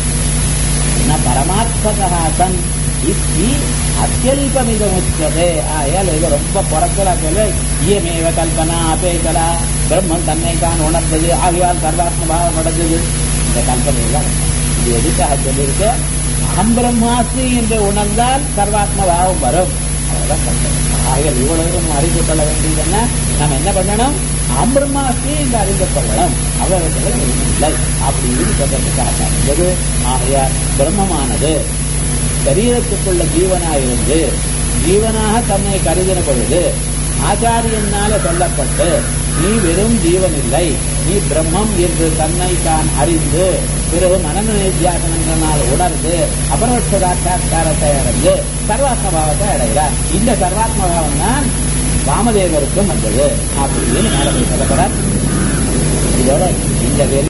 ந பரமாத்மகா சன் இத்தி அத்தியல்பமிதமுச்சதே ஆயால் இது ரொம்ப புறக்கலா சொல்லு இயமேவ கல்பனா அபேகலா பிரம்மன் தன்னை தான் உணர்ந்தது ஆகையால் சர்வாத்ம பாவம் அடைஞ்சது இந்த கல்பனை எல்லாம் இது எதுக்காக சொல்லியிருக்கு அகம் பிரம்மாஸ்மி என்று உணர்ந்தால் சர்வாத்ம பாவம் வரும் அவ்வளவுதான் கல்பனை ஆகையால் இவ்வளவு நம்ம அறிந்து கொள்ள வேண்டியது என்ன நாம் என்ன பண்ணணும் அகம் பிரம்மாஸ்மி என்று அறிந்து கொள்ளணும் அவ்வளவு இல்லை அப்படின்னு சொல்றதுக்காக இருந்தது ஆகையால் பிரம்மமானது சரீரத்துக்குள்ள ஜீவனாயிருந்து ஜீவனாக தன்னை கருதின பொழுது ஆச்சாரியனால சொல்லப்பட்டு நீ வெறும் ஜீவன் இல்லை நீ பிரம்மம் என்று தன்னை தான் அறிந்து பிறகு மனநல நித்தியாசனங்களால் உணர்ந்து அபரோட்ச சாட்சா்காரத்தை அடைந்து சர்வாத்மபாவத்தை அடைகிறார் இந்த சர்வாத்மபாவம் தான் வாமதேவருக்கும் வந்தது அப்படின்னு மேலே சொல்லப்படுறார் இதோட இந்த